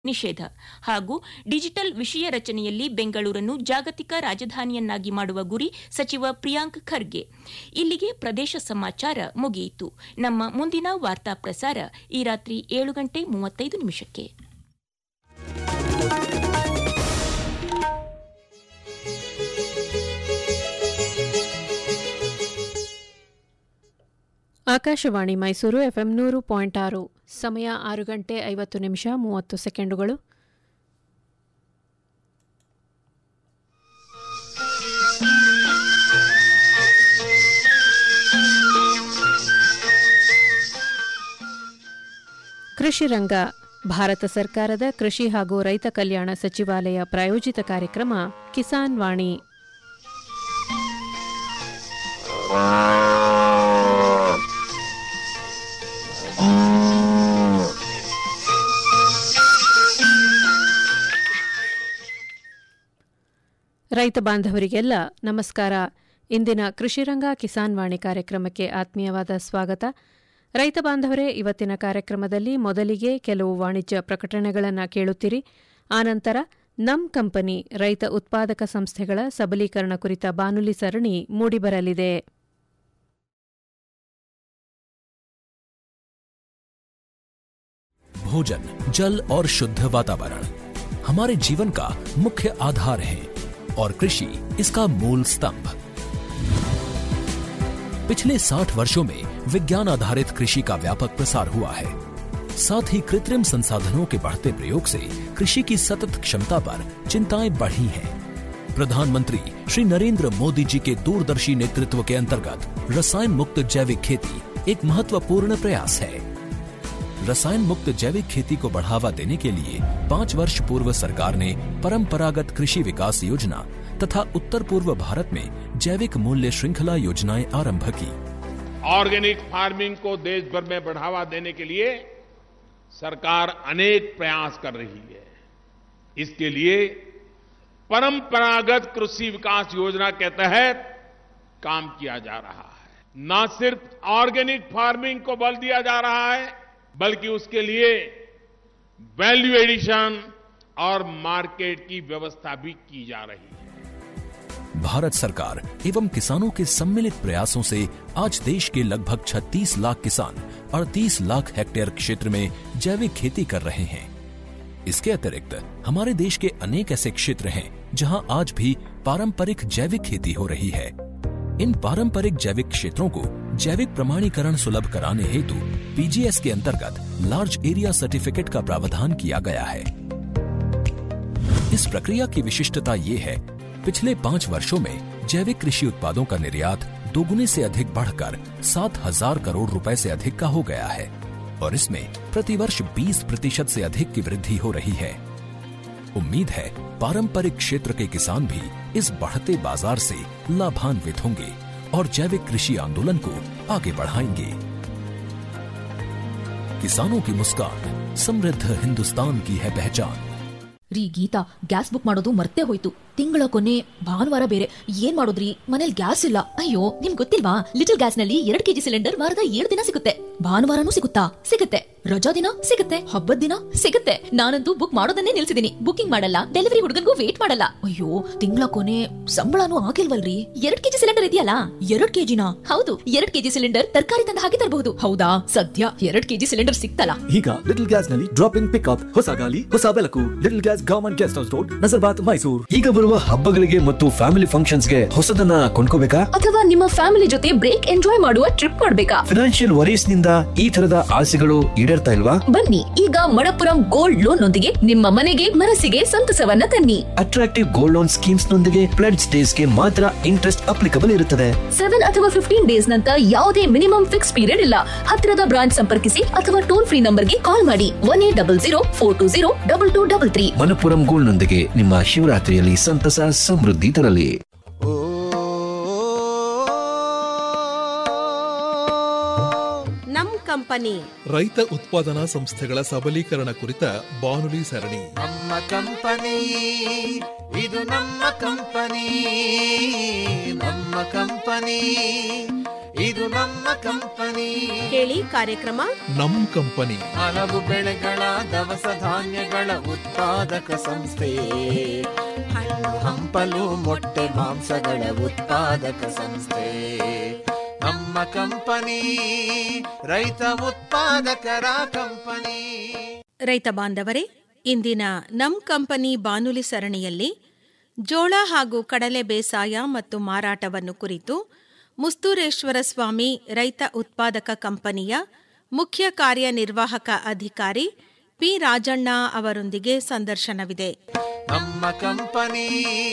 ನಿಷೇಧ ಹಾಗೂ ಡಿಜಿಟಲ್ ವಿಷಯ ರಚನೆಯಲ್ಲಿ ಬೆಂಗಳೂರನ್ನು ಜಾಗತಿಕ ರಾಜಧಾನಿಯನ್ನಾಗಿ ಮಾಡುವ ಗುರಿ ಸಚಿವ ಪ್ರಿಯಾಂಕ್ ಖರ್ಗೆ ಇಲ್ಲಿಗೆ ಪ್ರದೇಶ ಸಮಾಚಾರ ಮುಗಿಯಿತು ನಮ್ಮ ಮುಂದಿನ ವಾರ್ತಾ ಪ್ರಸಾರ ಈ ರಾತ್ರಿ ಏಳು ಗಂಟೆ ಮೂವತ್ತೈದು ನಿಮಿಷಕ್ಕೆ ಆಕಾಶವಾಣಿ ಮೈಸೂರು ಎಫ್ಎಂ ನೂರು ಪಾಯಿಂಟ್ ಆರು ಸಮಯ ಆರು ಗಂಟೆ ಐವತ್ತು ನಿಮಿಷ ಮೂವತ್ತು ಸೆಕೆಂಡುಗಳು ಕೃಷಿ ರಂಗ ಭಾರತ ಸರ್ಕಾರದ ಕೃಷಿ ಹಾಗೂ ರೈತ ಕಲ್ಯಾಣ ಸಚಿವಾಲಯ ಪ್ರಾಯೋಜಿತ ಕಾರ್ಯಕ್ರಮ ಕಿಸಾನ್ ವಾಣಿ ರೈತ ಬಾಂಧವರಿಗೆಲ್ಲ ನಮಸ್ಕಾರ ಇಂದಿನ ಕೃಷಿರಂಗ ಕಿಸಾನ್ ವಾಣಿ ಕಾರ್ಯಕ್ರಮಕ್ಕೆ ಆತ್ಮೀಯವಾದ ಸ್ವಾಗತ ರೈತ ಬಾಂಧವರೇ ಇವತ್ತಿನ ಕಾರ್ಯಕ್ರಮದಲ್ಲಿ ಮೊದಲಿಗೆ ಕೆಲವು ವಾಣಿಜ್ಯ ಪ್ರಕಟಣೆಗಳನ್ನು ಕೇಳುತ್ತೀರಿ ಆನಂತರ ನಮ್ ಕಂಪನಿ ರೈತ ಉತ್ಪಾದಕ ಸಂಸ್ಥೆಗಳ ಸಬಲೀಕರಣ ಕುರಿತ ಬಾನುಲಿ ಸರಣಿ ಮೂಡಿಬರಲಿದೆ भोजन जल और शुद्ध वातावरण हमारे जीवन का मुख्य आधार है और कृषि इसका मूल स्तंभ पिछले 60 वर्षों में विज्ञान आधारित कृषि का व्यापक प्रसार हुआ है साथ ही कृत्रिम संसाधनों के बढ़ते प्रयोग से कृषि की सतत क्षमता पर चिंताएं बढ़ी हैं प्रधानमंत्री श्री नरेंद्र मोदी जी के दूरदर्शी नेतृत्व के अंतर्गत रसायन मुक्त जैविक खेती एक महत्वपूर्ण प्रयास है रसायन मुक्त जैविक खेती को बढ़ावा देने के लिए पाँच वर्ष पूर्व सरकार ने परंपरागत कृषि विकास योजना तथा उत्तर पूर्व भारत में जैविक मूल्य श्रृंखला योजनाएं आरंभ की ऑर्गेनिक फार्मिंग को देश भर में बढ़ावा देने के लिए सरकार अनेक प्रयास कर रही है इसके लिए परंपरागत कृषि विकास योजना के तहत काम किया जा रहा है न सिर्फ ऑर्गेनिक फार्मिंग को बल दिया जा रहा है बल्कि उसके लिए वैल्यू एडिशन और मार्केट की व्यवस्था भी की जा रही है भारत सरकार एवं किसानों के सम्मिलित प्रयासों से आज देश के लगभग 36 लाख किसान 38 लाख हेक्टेयर क्षेत्र में जैविक खेती कर रहे हैं इसके अतिरिक्त हमारे देश के अनेक ऐसे क्षेत्र हैं जहां आज भी पारंपरिक जैविक खेती हो रही है इन पारंपरिक जैविक क्षेत्रों को जैविक प्रमाणीकरण सुलभ कराने हेतु पीजीएस के अंतर्गत लार्ज एरिया सर्टिफिकेट का प्रावधान किया गया है इस प्रक्रिया की विशिष्टता ये है पिछले पाँच वर्षों में जैविक कृषि उत्पादों का निर्यात दोगुने से अधिक बढ़कर सात हजार करोड़ रुपए से अधिक का हो गया है और इसमें प्रतिवर्ष 20 प्रतिशत से अधिक की वृद्धि हो रही है उम्मीद है पारंपरिक क्षेत्र के किसान भी इस बढ़ते बाजार से लाभान्वित होंगे और जैविक कृषि आंदोलन को आगे बढ़ाएंगे किसानों की मुस्कान समृद्ध हिंदुस्तान की है पहचान ರೀ ಗೀತಾ ಗ್ಯಾಸ್ ಬುಕ್ ಮಾಡೋದು ಮರ್ತೇ ಹೋಯ್ತು ತಿಂಗಳ ಕೊನೆ ಭಾನುವಾರ ಬೇರೆ ಏನ್ ಮಾಡೋದ್ರಿ ಮನೇಲಿ ಗ್ಯಾಸ್ ಇಲ್ಲ ಅಯ್ಯೋ ನಿಮ್ ಗೊತ್ತಿಲ್ವಾ ಲಿಟಲ್ ಗ್ಯಾಸ್ ನಲ್ಲಿ ಎರಡ್ ಕೆಜಿ ಸಿಲಿಂಡರ್ ವಾರದ ಏಳು ದಿನ ಸಿಗುತ್ತೆ ಭಾನುವಾರನೂ ಸಿಗುತ್ತಾ ಸಿಗುತ್ತೆ ರಜಾ ದಿನ ಸಿಗುತ್ತೆ ಹಬ್ಬದ ದಿನ ಸಿಗುತ್ತೆ ನಾನಂತೂ ಬುಕ್ ಮಾಡೋದನ್ನೇ ನಿಲ್ಸಿದೀನಿ ಬುಕಿಂಗ್ ಮಾಡಲ್ಲ ಡೆಲಿವರಿ ಹುಡುಗನ್ಗೂ ವೇಟ್ ಮಾಡಲ್ಲ ಅಯ್ಯೋ ತಿಂಗಳ ಕೊನೆ ಸಂಬಳನೂ ಆಗಿಲ್ವಲ್ರಿ ಎರಡ್ ಕೆಜಿ ಸಿಲಿಂಡರ್ ಇದೆಯಲ್ಲ ಎರಡ್ ಕೆಜಿನ ಹೌದು ಎರಡ್ ಕೆಜಿ ಸಿಲಿಂಡರ್ ತರಕಾರಿ ತಂದ ಹಾಗೆ ತರಬಹುದು ಹೌದಾ ಸದ್ಯ ಎರಡ್ ಕೆಜಿ ಸಿಲಿಂಡರ್ ಸಿಕ್ತಲ್ಲ ಈಗ ಲಿಟಲ್ ಗ್ಯಾಸ್ ನಲ್ಲಿ ಡ್ರಾಪ್ ಇನ್ ಪಿಕ್ಅಪ್ ಹೊಸ ಗಾಲಿ ಹೊಸ ಬೆಳಕು little gas government guest house road Nazarbad Mysuru ಈಗ ಬರುವ ಹಬ್ಬಗಳಿಗೆ ಮತ್ತು ಫ್ಯಾಮಿಲಿ ಫಂಕ್ಷನ್ಸ್ಗೆ ಹೊಸದನ್ನ ಕೊಂಡ್ಕೋಬೇಕಾ ಅಥವಾ ನಿಮ್ಮ ಫ್ಯಾಮಿಲಿ ಜೊತೆ ಬ್ರೇಕ್ ಎಂಜಾಯ್ ಮಾಡುವ ಟ್ರಿಪ್ ಮಾಡ್ಬೇಕಾ ಫಿನಾನ್ಷಿಯಲ್ ವರೀಸ್ ನಿಂದ ಈ ತರದ ಆಸೆಗಳು ಈಡೇರ್ತಾ ಇಲ್ವಾ ಬನ್ನಿ ಈಗ ಮಣಪುರಂ ಗೋಲ್ಡ್ ಲೋನ್ ನೊಂದಿಗೆ ನಿಮ್ಮ ಮನೆಗೆ ಮನಸ್ಸಿಗೆ ಸಂತಸವನ್ನ ತನ್ನಿ ಅಟ್ರಾಕ್ಟಿವ್ ಗೋಲ್ಡ್ ಲೋನ್ ಸ್ಕೀಮ್ಸ್ ನೊಂದಿಗೆ ಪ್ಲೆಡ್ಸ್ ಡೇಸ್ ಗೆ ಮಾತ್ರ ಇಂಟ್ರೆಸ್ಟ್ ಅಪ್ಲಿಕಬಲ್ ಇರುತ್ತದೆ ಸೆವೆನ್ ಅಥವಾ ಫಿಫ್ಟೀನ್ ಡೇಸ್ ನಂತ ಯಾವುದೇ ಮಿನಿಮಮ್ ಫಿಕ್ಸ್ ಪೀರಿಯಡ್ ಇಲ್ಲ ಹತ್ತಿರದ ಬ್ರಾಂಚ್ ಸಂಪರ್ಕಿಸಿ ಅಥವಾ ಟೋಲ್ ಫ್ರೀ ನಂಬರ್ಗೆ ಕಾಲ್ ಮಾಡಿ one eight double zero four two zero double two double three Manappuram gold ನೊಂದಿಗೆ ನಿಮ್ಮ ಶಿವರಾತ್ರಿಯಲ್ಲಿ ಸಂತಸ ಸಮೃದ್ಧಿ ತರಲಿ ನಮ್ ಕಂಪನಿ ರೈತ ಉತ್ಪಾದನಾ ಸಂಸ್ಥೆಗಳ ಸಬಲೀಕರಣ ಕುರಿತ ಬಾನುಲಿ ಸರಣಿ ನಮ್ಮ ಕಂಪನಿ ಇದು ನಮ್ಮ ಕಂಪನಿ ನಮ್ಮ ಕಂಪನಿ ಇದು ನಮ್ಮ ಕಂಪನಿ ಕೇಳಿ ಕಾರ್ಯಕ್ರಮ ನಮ್ ಕಂಪನಿ ಹಲವು ಬೆಳೆಗಳ ದವಸ ಧಾನ್ಯಗಳ ಉತ್ಪಾದಕ ಸಂಸ್ಥೆ ಹಣ್ಣು ಹಂಪಲು ಮೊಟ್ಟೆ ಮಾಂಸಗಳ ಉತ್ಪಾದಕ ಸಂಸ್ಥೆ ನಮ್ಮ ಕಂಪನಿ ರೈತ ಉತ್ಪಾದಕರ ಕಂಪನಿ ರೈತ ಬಾಂಧವರೇ ಇಂದಿನ ನಮ್ ಕಂಪನಿ ಬಾನುಲಿ ಸರಣಿಯಲ್ಲಿ ಜೋಳ ಹಾಗೂ ಕಡಲೆ ಬೇಸಾಯ ಮತ್ತು ಮಾರಾಟವನ್ನು ಕುರಿತು ಮುಸ್ತೂರೇಶ್ವರ ಸ್ವಾಮಿ ರೈತ ಉತ್ಪಾದಕ ಕಂಪನಿಯ ಮುಖ್ಯ ಕಾರ್ಯನಿರ್ವಾಹಕ ಅಧಿಕಾರಿ ಪಿ ರಾಜಣ್ಣ ಅವರೊಂದಿಗೆ ಸಂದರ್ಶನವಿದೆ ನಮ್ಮ ಕಂಪನಿ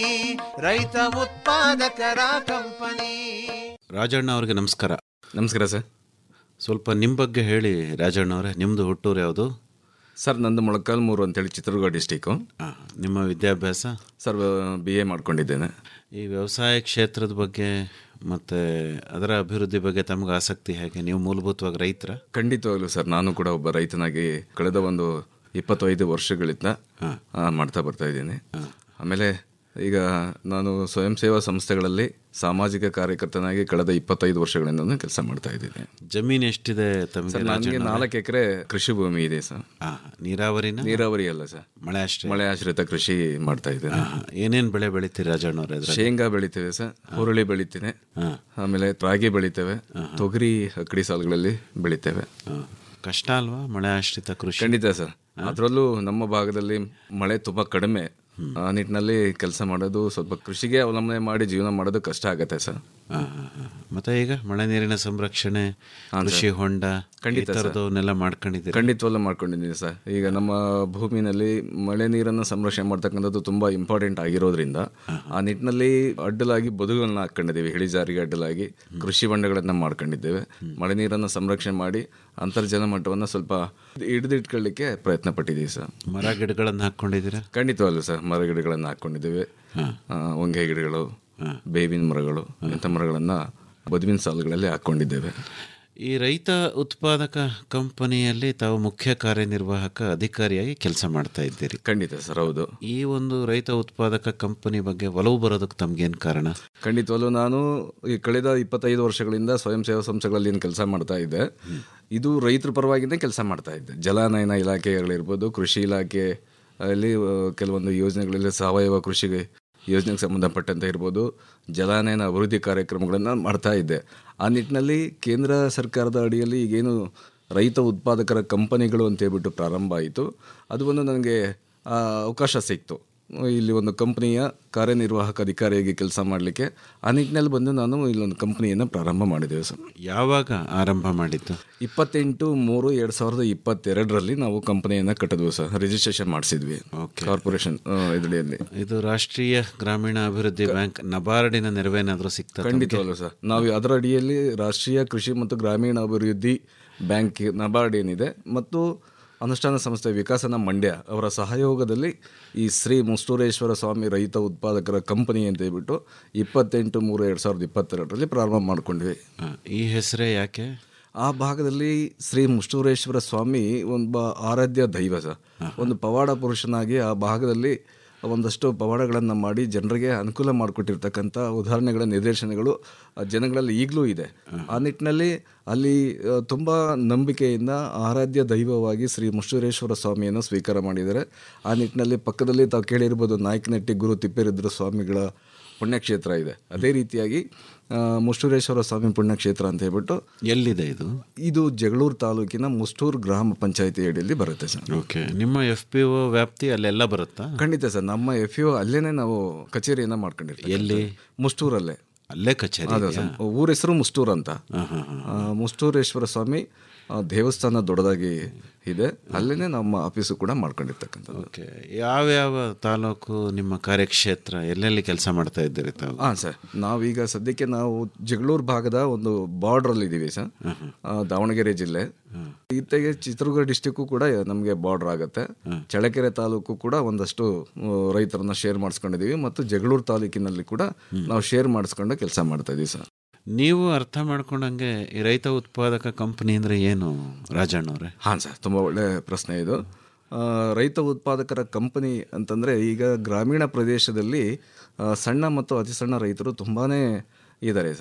ರೈತ ಉತ್ಪಾದಕರ ಕಂಪನಿ ರಾಜಣ್ಣ ಅವ್ರಿಗೆ ನಮಸ್ಕಾರ ನಮಸ್ಕಾರ ಸರ್ ಸ್ವಲ್ಪ ನಿಮ್ಮ ಬಗ್ಗೆ ಹೇಳಿ ರಾಜಣ್ಣ ಅವರೇ ನಿಮ್ಮದು ಹುಟ್ಟೂರು ಯಾವುದು ಸರ್ ನಂದು ಮೊಳಕಾಲ್ಮೂರು ಅಂತೇಳಿ ಚಿತ್ರದುರ್ಗ ಡಿಸ್ಟಿಕ್ಕು ನಿಮ್ಮ ವಿದ್ಯಾಭ್ಯಾಸ ಸರ್ ಬಿ ಎ ಮಾಡ್ಕೊಂಡಿದ್ದೇನೆ ಈ ವ್ಯವಸಾಯ ಕ್ಷೇತ್ರದ ಬಗ್ಗೆ ಮತ್ತು ಅದರ ಅಭಿವೃದ್ಧಿ ಬಗ್ಗೆ ತಮಗೆ ಆಸಕ್ತಿ ಹೇಗೆ ನೀವು ಮೂಲಭೂತವಾಗಿ ರೈತರ ಖಂಡಿತವಾಗ್ಲೂ ಸರ್ ನಾನು ಕೂಡ ಒಬ್ಬ ರೈತನಾಗಿ ಕಳೆದ ಒಂದು ಇಪ್ಪತ್ತೈದು ವರ್ಷಗಳಿಂದ ಆ, ಮಾಡ್ತಾ ಬರ್ತಾ ಇದ್ದೀನಿ ಆಮೇಲೆ ಈಗ ನಾನು ಸ್ವಯಂ ಸೇವಾ ಸಂಸ್ಥೆಗಳಲ್ಲಿ ಸಾಮಾಜಿಕ ಕಾರ್ಯಕರ್ತನಾಗಿ ಕಳೆದ ಇಪ್ಪತ್ತೈದು ವರ್ಷಗಳಿಂದ ಕೆಲಸ ಮಾಡ್ತಾ ಇದ್ದೀನಿ ಜಮೀನು ಎಷ್ಟಿದೆ ತಮಗೆ ಸರ್ ನನಗೆ ರಾಜಣ್ಣ ಅವರೇ? ನಾಲ್ಕು ಎಕರೆ ಕೃಷಿ ಭೂಮಿ ಇದೆ ಸರ್ ಆ, ನೀರಾವರಿನ ನೀರಾವರಿ ಅಲ್ಲ ಸರ್ ಮಳೆ ಅಷ್ಟೇ ಮಳೆ ಆಶ್ರಿತ ಕೃಷಿ ಮಾಡ್ತಾ ಇದ್ದೇನೆ ಏನೇನು ಬೆಳೆ ಬೆಳಿತೀರಿ ರಾಜಣ್ಣ ಅವರೇ ಅದ್ರಲ್ಲಿ? ಶೇಂಗಾ ಬೆಳಿತೇವೆ ಸರ್ ಹುರುಳಿ ಬೆಳಿತೇನೆ ಆಮೇಲೆ ರಾಗಿ ಬೆಳಿತೇವೆ ತೊಗರಿ ಅಕ್ಕಡಿ ಸಾಲುಗಳಲ್ಲಿ ಬೆಳಿತೇವೆ ಕಷ್ಟ ಅಲ್ವಾ ಮಳೆ ಆಶ್ರಿತ ಕೃಷಿ ಖಂಡಿತ ಸರ್ ಅದರಲ್ಲೂ ನಮ್ಮ ಭಾಗದಲ್ಲಿ ಮಳೆ ತುಂಬಾ ಕಡಿಮೆ ಆ ನಿಟ್ಟಿನಲ್ಲಿ ಕೆಲಸ ಮಾಡೋದು ಸ್ವಲ್ಪ ಕೃಷಿಗೆ ಅವಲಂಬನೆ ಮಾಡಿ ಜೀವನ ಮಾಡೋದು ಕಷ್ಟ ಆಗತ್ತೆ ಸರ್ ಆ, ಆ, ಆ. ಮತ್ತೆ ಈಗ ಮಳೆ ನೀರಿನ ಸಂರಕ್ಷಣೆ ಕೃಷಿ ಹೊಂಡ ಖಂಡಿತ ಈ ಸರ್. ಥರದವನ್ನೆಲ್ಲ ಮಾಡ್ಕೊಂಡಿದ್ದೀರಿ ಖಂಡಿತವಲ್ಲೂ ಮಾಡ್ಕೊಂಡಿದ್ದೀನಿ ಸರ್ ಈಗ ನಮ್ಮ ಭೂಮಿನಲ್ಲಿ ಮಳೆ ನೀರನ್ನು ಸಂರಕ್ಷಣೆ ಮಾಡ್ತಕ್ಕಂಥದ್ದು ತುಂಬಾ ಇಂಪಾರ್ಟೆಂಟ್ ಆಗಿರೋದ್ರಿಂದ ಆ ನಿಟ್ಟಿನಲ್ಲಿ ಅಡ್ಡಲಾಗಿ ಬದುಗಳನ್ನ ಹಾಕೊಂಡಿದ್ದೀವಿ ಇಳಿಜಾರಿಗೆ ಅಡ್ಡಲಾಗಿ ಕೃಷಿ ಹೊಂಡಗಳನ್ನ ಮಾಡ್ಕೊಂಡಿದ್ದೇವೆ ಮಳೆ ನೀರನ್ನು ಸಂರಕ್ಷಣೆ ಮಾಡಿ ಅಂತರ್ಜಲ ಮಟ್ಟವನ್ನು ಸ್ವಲ್ಪ ಹಿಡಿದಿಟ್ಕೊಳ್ಳಿಕ್ಕೆ ಪ್ರಯತ್ನ ಪಟ್ಟಿದ್ದೀವಿ ಸರ್ ಮರ ಗಿಡಗಳನ್ನು ಹಾಕ್ಕೊಂಡಿದ್ದೀರಾ ಖಂಡಿತವಲ್ಲೂ ಸರ್ ಮರ ಗಿಡಗಳನ್ನು ಹಾಕ್ಕೊಂಡಿದ್ದೇವೆ ಆ, ಹೊಂಗೆ ಗಿಡಗಳು ಬೇವಿನ ಮರಗಳು ಇಂಥ ಮರಗಳನ್ನು ಬದುವಿನ ಸಾಲುಗಳಲ್ಲಿ ಹಾಕ್ಕೊಂಡಿದ್ದೇವೆ ಈ ರೈತ ಉತ್ಪಾದಕ ಕಂಪನಿಯಲ್ಲಿ ತಾವು ಮುಖ್ಯ ಕಾರ್ಯನಿರ್ವಾಹಕ ಅಧಿಕಾರಿಯಾಗಿ ಕೆಲಸ ಮಾಡ್ತಾ ಇದ್ದೀರಿ ಖಂಡಿತ ಸರ್ ಹೌದು ಈ ಒಂದು ರೈತ ಉತ್ಪಾದಕ ಕಂಪನಿ ಬಗ್ಗೆ ಒಲವು ಬರೋದಕ್ಕೆ ತಮ್ಗೇನು ಕಾರಣ ಖಂಡಿತವಲ್ಲೂ ನಾನು ಈ ಕಳೆದ ಇಪ್ಪತ್ತೈದು ವರ್ಷಗಳಿಂದ ಸ್ವಯಂ ಸೇವಾ ಸಂಸ್ಥೆಗಳಲ್ಲಿ ಏನು ಕೆಲಸ ಮಾಡ್ತಾ ಇದ್ದೆ ಇದು ರೈತರ ಪರವಾಗಿನೇ ಕೆಲಸ ಮಾಡ್ತಾ ಇದ್ದೆ ಜಲಾನಯನ ಇಲಾಖೆಗಳಿರ್ಬೋದು ಕೃಷಿ ಇಲಾಖೆ ಅಲ್ಲಿ ಆ, ಕೆಲವೊಂದು ಯೋಜನೆಗಳಲ್ಲಿ ಸಾವಯವ ಕೃಷಿಗೆ ಯೋಜನೆಗೆ ಸಂಬಂಧಪಟ್ಟಂತೆ ಇರ್ಬೋದು ಜಲಾನಯನ ಅಭಿವೃದ್ಧಿ ಕಾರ್ಯಕ್ರಮಗಳನ್ನು ಮಾಡ್ತಾ ಇದ್ದೆ ಆ ನಿಟ್ಟಿನಲ್ಲಿ ಕೇಂದ್ರ ಸರ್ಕಾರದ ಅಡಿಯಲ್ಲಿ ಈಗೇನು ರೈತ ಉತ್ಪಾದಕರ ಕಂಪನಿಗಳು ಅಂತ ಹೇಳ್ಬಿಟ್ಟು ಪ್ರಾರಂಭ ಆಯಿತು ಅದು ಒಂದು ನನಗೆ ಆ, ಅವಕಾಶ ಸಿಕ್ತು ಇಲ್ಲಿ ಒಂದು ಕಂಪನಿಯ ಕಾರ್ಯನಿರ್ವಾಹಕ ಅಧಿಕಾರಿಯಾಗಿ ಕೆಲಸ ಮಾಡಲಿಕ್ಕೆ ಆ ನಿಟ್ಟಿನಲ್ಲಿ ಬಂದು ನಾನು ಇಲ್ಲೊಂದು ಕಂಪನಿಯನ್ನು ಪ್ರಾರಂಭ ಮಾಡಿದ್ದೇವೆ ಸರ್ ಯಾವಾಗ ಆರಂಭ ಮಾಡಿದ್ದು ಇಪ್ಪತ್ತೆಂಟು ಮೂರು ಎರಡು ಸಾವಿರದ ಇಪ್ಪತ್ತೆರಡರಲ್ಲಿ ನಾವು ಕಂಪನಿಯನ್ನು ಕಟ್ಟಿದ್ವಿ ಸರ್ ರಿಜಿಸ್ಟ್ರೇಷನ್ ಮಾಡಿಸಿದ್ವಿ ಕಾರ್ಪೊರೇಷನ್ ಇದರಲ್ಲಿ ಇದು ರಾಷ್ಟ್ರೀಯ ಗ್ರಾಮೀಣ ಅಭಿವೃದ್ಧಿ ಬ್ಯಾಂಕ್ ನಬಾರ್ಡಿನ ನೆರವೇನಾದರೂ ಸಿಗ್ತದೆ ಖಂಡಿತವಲ್ಲ ಸರ್ ನಾವು ಅದರ ಅಡಿಯಲ್ಲಿ ರಾಷ್ಟ್ರೀಯ ಕೃಷಿ ಮತ್ತು ಗ್ರಾಮೀಣ ಅಭಿವೃದ್ಧಿ ಬ್ಯಾಂಕ್ ನಬಾರ್ಡ್ ಏನಿದೆ ಮತ್ತು ಅನುಷ್ಠಾನ ಸಂಸ್ಥೆ ವಿಕಾಸನ ಮಂಡ್ಯ ಅವರ ಸಹಯೋಗದಲ್ಲಿ ಈ ಶ್ರೀ ಮುಷ್ಟೂರೇಶ್ವರ ಸ್ವಾಮಿ ರೈತ ಉತ್ಪಾದಕರ ಕಂಪನಿ ಅಂತ ಹೇಳ್ಬಿಟ್ಟು ಇಪ್ಪತ್ತೆಂಟು ಮೂರು ಎರಡು ಸಾವಿರದ ಇಪ್ಪತ್ತೆರಡರಲ್ಲಿ ಪ್ರಾರಂಭ ಮಾಡ್ಕೊಂಡ್ವಿ ಈ ಹೆಸರೇ ಯಾಕೆ ಆ ಭಾಗದಲ್ಲಿ ಶ್ರೀ ಮುಷ್ಟೂರೇಶ್ವರ ಸ್ವಾಮಿ ಒಬ್ಬ ಆರಾಧ್ಯ ದೈವ ಸರ್ ಒಂದು ಪವಾಡ ಪುರುಷನಾಗಿ ಆ ಭಾಗದಲ್ಲಿ ಒಂದಷ್ಟು ಪವಾಡಗಳನ್ನು ಮಾಡಿ ಜನರಿಗೆ ಅನುಕೂಲ ಮಾಡಿಕೊಟ್ಟಿರ್ತಕ್ಕಂಥ ಉದಾಹರಣೆಗಳ ನಿದರ್ಶನಗಳು ಆ ಜನಗಳಲ್ಲಿ ಈಗಲೂ ಇದೆ ಆ ನಿಟ್ಟಿನಲ್ಲಿ ಅಲ್ಲಿ ಆ, ತುಂಬ ನಂಬಿಕೆಯಿಂದ ಆರಾಧ್ಯ ದೈವವಾಗಿ ಶ್ರೀ ಮುಷ್ಟೂರೇಶ್ವರ ಸ್ವಾಮಿಯನ್ನು ಸ್ವೀಕಾರ ಮಾಡಿದ್ದಾರೆ ಆ ನಿಟ್ಟಿನಲ್ಲಿ ಪಕ್ಕದಲ್ಲಿ ತಾವು ಕೇಳಿರ್ಬೋದು ನಾಯಕನಟ್ಟಿ ಗುರು ತಿಪ್ಪೇರುದ್ರ ಸ್ವಾಮಿಗಳ ಪುಣ್ಯಕ್ಷೇತ್ರ ಇದೆ ಅದೇ ರೀತಿಯಾಗಿ ಆ, ಮುಷ್ಟೂರೇಶ್ವರ ಸ್ವಾಮಿ ಪುಣ್ಯಕ್ಷೇತ್ರ ಅಂತ ಹೇಳ್ಬಿಟ್ಟು ಎಲ್ಲಿದೆ ಇದು ಇದು ಜಗಳೂರು ತಾಲೂಕಿನ ಮುಷ್ಟೂರು ಗ್ರಾಮ ಪಂಚಾಯತಿ ಅಡಿಯಲ್ಲಿ ಬರುತ್ತೆ ಸರ್ ಓಕೆ ನಿಮ್ಮ ಎಫ್ ಪಿ ಒ ವ್ಯಾಪ್ತಿ ಅಲ್ಲೆಲ್ಲ ಬರುತ್ತಾ ಖಂಡಿತ ಸರ್ ನಮ್ಮ ಎಫ್ ಯು ಅಲ್ಲೇನೆ ನಾವು ಕಚೇರಿಯನ್ನ ಮಾಡ್ಕೊಂಡಿರ್ತೀವಿ ಎಲ್ಲಿ? ಮುಷ್ಟೂರಲ್ಲೇ ಅಲ್ಲೇ ಕಚೇರಿ ಹೌದು ಇದೆಯಾ? ಸರ್ ಊರ ಹೆಸರು ಮುಷ್ಟೂರ್ ಅಂತ ಆ, ಮುಷ್ಟೂರೇಶ್ವರ ಸ್ವಾಮಿ ಆ, ದೇವಸ್ಥಾನ ದೊಡ್ಡದಾಗಿ ಇದೆ ಅಲ್ಲೇನೆ ನಮ್ಮ ಆಫೀಸು ಕೂಡ ಮಾಡ್ಕೊಂಡಿರ್ತಕ್ಕಂಥದ್ದು ಓಕೆ ಯಾವ್ಯಾವ ತಾಲೂಕು ನಿಮ್ಮ ಕಾರ್ಯಕ್ಷೇತ್ರ ಎಲ್ಲೆಲ್ಲಿ ಕೆಲಸ ಮಾಡ್ತಾ ಇದ್ದೀರಿ ತಾವು ಹಾಂ ಸರ್ ನಾವೀಗ ಸದ್ಯಕ್ಕೆ ನಾವು ಜಗಳೂರು ಭಾಗದ ಒಂದು ಬಾರ್ಡ್ರಲ್ಲಿ ಇದ್ದೀವಿ ಸರ್ ಆ, ದಾವಣಗೆರೆ ಜಿಲ್ಲೆ ಇತ್ತೆಗೆ ಚಿತ್ರದುರ್ಗ ಡಿಸ್ಟಿಕ್ಕು ಕೂಡ ನಮಗೆ ಬಾರ್ಡರ್ ಆಗುತ್ತೆ ಚಳ್ಳಕೆರೆ ತಾಲೂಕು ಕೂಡ ಒಂದಷ್ಟು ಆ, ರೈತರನ್ನ ಶೇರ್ ಮಾಡಿಸ್ಕೊಂಡಿದ್ದೀವಿ ಮತ್ತು ಜಗಳೂರು ತಾಲೂಕಿನಲ್ಲಿ ಕೂಡ ನಾವು ಶೇರ್ ಮಾಡಿಸ್ಕೊಂಡು ಕೆಲಸ ಮಾಡ್ತಾ ಇದ್ದೀವಿ ಸರ್ ನೀವು ಅರ್ಥ ಮಾಡ್ಕೊಂಡಂಗೆ ಈ ರೈತ ಉತ್ಪಾದಕ ಕಂಪನಿ ಅಂದ್ರೆ ಏನು ರಾಜಣ್ಣವ್ರೆ ಹಾಂ ಸರ್ ತುಂಬ ಒಳ್ಳೆ ಪ್ರಶ್ನೆ ಇದು ಆ, ರೈತ ಉತ್ಪಾದಕರ ಕಂಪನಿ ಅಂತಂದರೆ ಈಗ ಗ್ರಾಮೀಣ ಪ್ರದೇಶದಲ್ಲಿ ಆ, ಸಣ್ಣ ಮತ್ತು ಅತಿ ಸಣ್ಣ ರೈತರು ತುಂಬಾ ಇದ್ದಾರೆ ಸರ್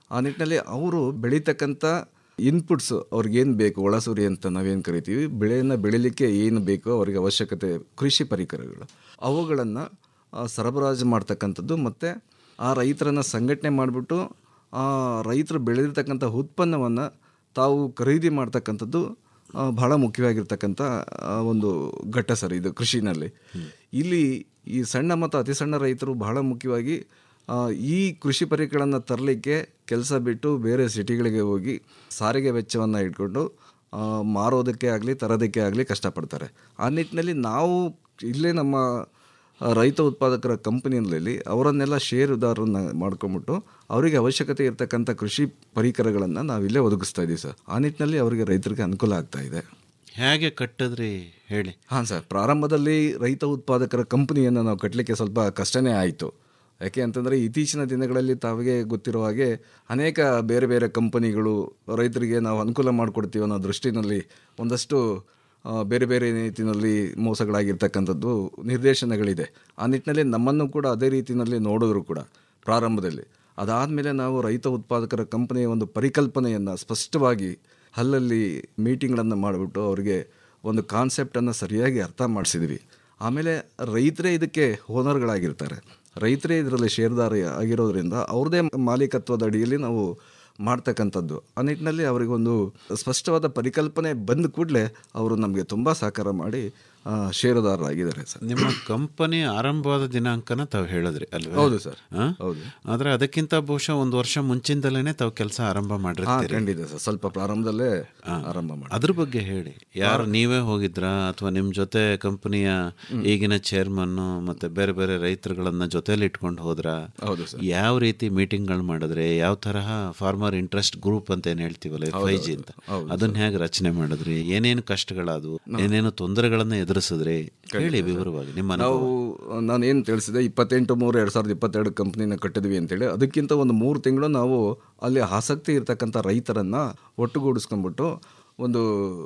ಆ ನಿಟ್ಟಿನಲ್ಲಿ ಅವರು ಬೆಳೀತಕ್ಕಂಥ ಇನ್ಪುಟ್ಸ್ ಅವ್ರಿಗೇನು ಬೇಕು ಒಳಸುರಿ ಅಂತ ನಾವೇನು ಕರಿತೀವಿ ಬೆಳೆಯನ್ನು ಬೆಳಿಲಿಕ್ಕೆ ಏನು ಬೇಕೋ ಅವರಿಗೆ ಅವಶ್ಯಕತೆ ಕೃಷಿ ಪರಿಕರಗಳು ಅವುಗಳನ್ನು ಸರಬರಾಜು ಮಾಡ್ತಕ್ಕಂಥದ್ದು ಮತ್ತು ಆ ರೈತರನ್ನು ಸಂಘಟನೆ ಮಾಡಿಬಿಟ್ಟು ಆ ರೈತರು ಬೆಳೆದಿರ್ತಕ್ಕಂಥ ಉತ್ಪನ್ನವನ್ನು ತಾವು ಖರೀದಿ ಮಾಡ್ತಕ್ಕಂಥದ್ದು ಆ, ಬಹಳ ಮುಖ್ಯವಾಗಿರ್ತಕ್ಕಂಥ ಆ, ಒಂದು ಘಟ್ಟ ಸರ್ ಇದು ಕೃಷಿನಲ್ಲಿ ಇಲ್ಲಿ ಈ ಸಣ್ಣ ಮತ್ತು ಅತಿ ಸಣ್ಣ ರೈತರು ಬಹಳ ಮುಖ್ಯವಾಗಿ ಆ, ಈ ಕೃಷಿ ಪರಿಕರಗಳನ್ನು ತರಲಿಕ್ಕೆ ಕೆಲಸ ಬಿಟ್ಟು ಬೇರೆ ಸಿಟಿಗಳಿಗೆ ಹೋಗಿ ಸಾರಿಗೆ ವೆಚ್ಚವನ್ನು ಇಟ್ಕೊಂಡು ಆ, ಮಾರೋದಕ್ಕೆ ಆಗಲಿ ತರೋದಕ್ಕೆ ಆಗಲಿ ಕಷ್ಟಪಡ್ತಾರೆ ಆ ನಿಟ್ಟಿನಲ್ಲಿ ನಾವು ಇಲ್ಲೇ ನಮ್ಮ ಆ, ರೈತ ಉತ್ಪಾದಕರ ಕಂಪನಿಯಲ್ಲಿ ಅವರನ್ನೆಲ್ಲ ಷೇರುದಾರರನ್ನ ಮಾಡ್ಕೊಂಬಿಟ್ಟು ಅವರಿಗೆ ಅವಶ್ಯಕತೆ ಇರತಕ್ಕಂಥ ಕೃಷಿ ಪರಿಕರಗಳನ್ನು ನಾವಿಲ್ಲೇ ಒದಗಿಸ್ತಾ ಇದ್ದೀವಿ ಸರ್ ಆ ನಿಟ್ಟಿನಲ್ಲಿ ಅವರಿಗೆ ರೈತರಿಗೆ ಅನುಕೂಲ ಆಗ್ತಾ ಇದೆ ಹೇಗೆ ಕಟ್ಟಿದ್ರಿ ಹೇಳಿ ಹಾಂ ಸರ್ ಪ್ರಾರಂಭದಲ್ಲಿ ರೈತ ಉತ್ಪಾದಕರ ಕಂಪನಿಯನ್ನು ನಾವು ಕಟ್ಟಲಿಕ್ಕೆ ಸ್ವಲ್ಪ ಕಷ್ಟನೇ ಆಯಿತು ಯಾಕೆ ಅಂತಂದರೆ ಇತ್ತೀಚಿನ ದಿನಗಳಲ್ಲಿ ತಾವಿಗೆ ಗೊತ್ತಿರೋ ಹಾಗೆ ಅನೇಕ ಬೇರೆ ಬೇರೆ ಕಂಪನಿಗಳು ರೈತರಿಗೆ ನಾವು ಅನುಕೂಲ ಮಾಡಿಕೊಡ್ತೀವಿ ಅನ್ನೋ ದೃಷ್ಟಿನಲ್ಲಿ ಒಂದಷ್ಟು ಆ, ಬೇರೆ ಬೇರೆ ರೀತಿಯಲ್ಲಿ ಮೋಸಗಳಾಗಿರ್ತಕ್ಕಂಥದ್ದು ನಿರ್ದೇಶನಗಳಿದೆ ಆ ನಿಟ್ಟಿನಲ್ಲಿ ನಮ್ಮನ್ನು ಕೂಡ ಅದೇ ರೀತಿಯಲ್ಲಿ ನೋಡಿದ್ರು ಕೂಡ ಪ್ರಾರಂಭದಲ್ಲಿ ಅದಾದಮೇಲೆ ನಾವು ರೈತ ಉತ್ಪಾದಕರ ಕಂಪನಿಯ ಒಂದು ಪರಿಕಲ್ಪನೆಯನ್ನು ಸ್ಪಷ್ಟವಾಗಿ ಅಲ್ಲಲ್ಲಿ ಮೀಟಿಂಗ್ಗಳನ್ನು ಮಾಡಿಬಿಟ್ಟು ಅವರಿಗೆ ಒಂದು ಕಾನ್ಸೆಪ್ಟನ್ನು ಸರಿಯಾಗಿ ಅರ್ಥ ಮಾಡಿಸಿದ್ವಿ ಆಮೇಲೆ ರೈತರೇ ಇದಕ್ಕೆ ಓನರ್ಗಳಾಗಿರ್ತಾರೆ ರೈತರೇ ಇದರಲ್ಲಿ ಷೇರ್ದಾರ ಆಗಿರೋದ್ರಿಂದ ಅವ್ರದ್ದೇ ಮಾಲೀಕತ್ವದ ಅಡಿಯಲ್ಲಿ ನಾವು ಮಾಡ್ತಕ್ಕಂಥದ್ದು ಆ ನಿಟ್ಟಿನಲ್ಲಿ ಅವರಿಗೊಂದು ಸ್ಪಷ್ಟವಾದ ಪರಿಕಲ್ಪನೆ ಬಂದ ಕೂಡಲೇ ಅವರು ನಮಗೆ ತುಂಬ ಸಹಕಾರ ಮಾಡಿ ಆ, ಷೇರುದಾರರಾಗಿದ್ದಾರೆ ಸರ್ ನಿಮ್ಮ ಕಂಪನಿ ಆರಂಭವಾದ ದಿನಾಂಕನ ತಾವು ಹೇಳಿದ್ರಿ ಅಲ್ವೇ ಹೌದು ಸರ್. ಆ? ಹೌದು. ಆದ್ರೆ ಅದಕ್ಕಿಂತ ಬಹುಶಃ ಒಂದು ವರ್ಷ ಮುಂಚಿಂದಲೇ ತಾವು ಕೆಲಸ ಆರಂಭ ಹಾಂ ಮಾಡಿರ್ತೀರಿ ಖಂಡಿತ ಸರ್ ಸ್ವಲ್ಪ ಪ್ರಾರಂಭದಲ್ಲೇ ಆರಂಭ ಮಾಡಿ ಅದ್ರ ಬಗ್ಗೆ ಹೇಳಿ ಯಾರು ನೀವೇ ಹೋಗಿದ್ರಾ ಅಥವಾ ನಿಮ್ಮ ಜೊತೆ ಕಂಪನಿಯ ಈಗಿನ ಚೇರ್ಮನ್ ಮತ್ತೆ ಬೇರೆ ಬೇರೆ ರೈತರುಗಳನ್ನ ಜೊತೆಲಿ ಇಟ್ಕೊಂಡು ಹೋದ್ರಾ ಹೌದು ಸರ್. ಯಾವ ರೀತಿ ಮೀಟಿಂಗ್ಗಳು ಮಾಡಿದ್ರೆ ಯಾವ ತರಹ ಫಾರ್ಮರ್ ಇಂಟ್ರೆಸ್ಟ್ ಗ್ರೂಪ್ ಅಂತ ಏನ್ ಹೇಳ್ತೀವಲ್ಲ ಎಫ್ ಐ ಜಿ ಅಂತ ಹೌದು ಅದನ್ನ ಹೇಗೆ ರಚನೆ ಮಾಡಿದ್ರಿ ಏನೇನು ಕಷ್ಟಗಳಾದವು ಏನೇನು ತೊಂದರೆಗಳನ್ನ ಎದುರಿಸಿದ್ರಿ ಹೇಳಿ ವಿವರವಾಗಿ ನಿಮ್ಮ ನಾವು ಅನುಭವ ನಾನು ಏನು ತಿಳಿಸಿದೆ ಇಪ್ಪತ್ತೆಂಟು ಮೂರು ಎರಡು ಸಾವಿರದ ಇಪ್ಪತ್ತೆರಡು ಕಂಪ್ನಿನ ಕಟ್ಟಿದ್ವಿ ಅಂತೇಳಿ ಅದಕ್ಕಿಂತ ಒಂದು ಮೂರು ತಿಂಗಳು ನಾವು ಅಲ್ಲಿ ಆಸಕ್ತಿ ಇರ್ತಕ್ಕಂಥ ರೈತರನ್ನು ಒಟ್ಟುಗೂಡಿಸ್ಕೊಂಡ್ಬಿಟ್ಟು ಒಂದು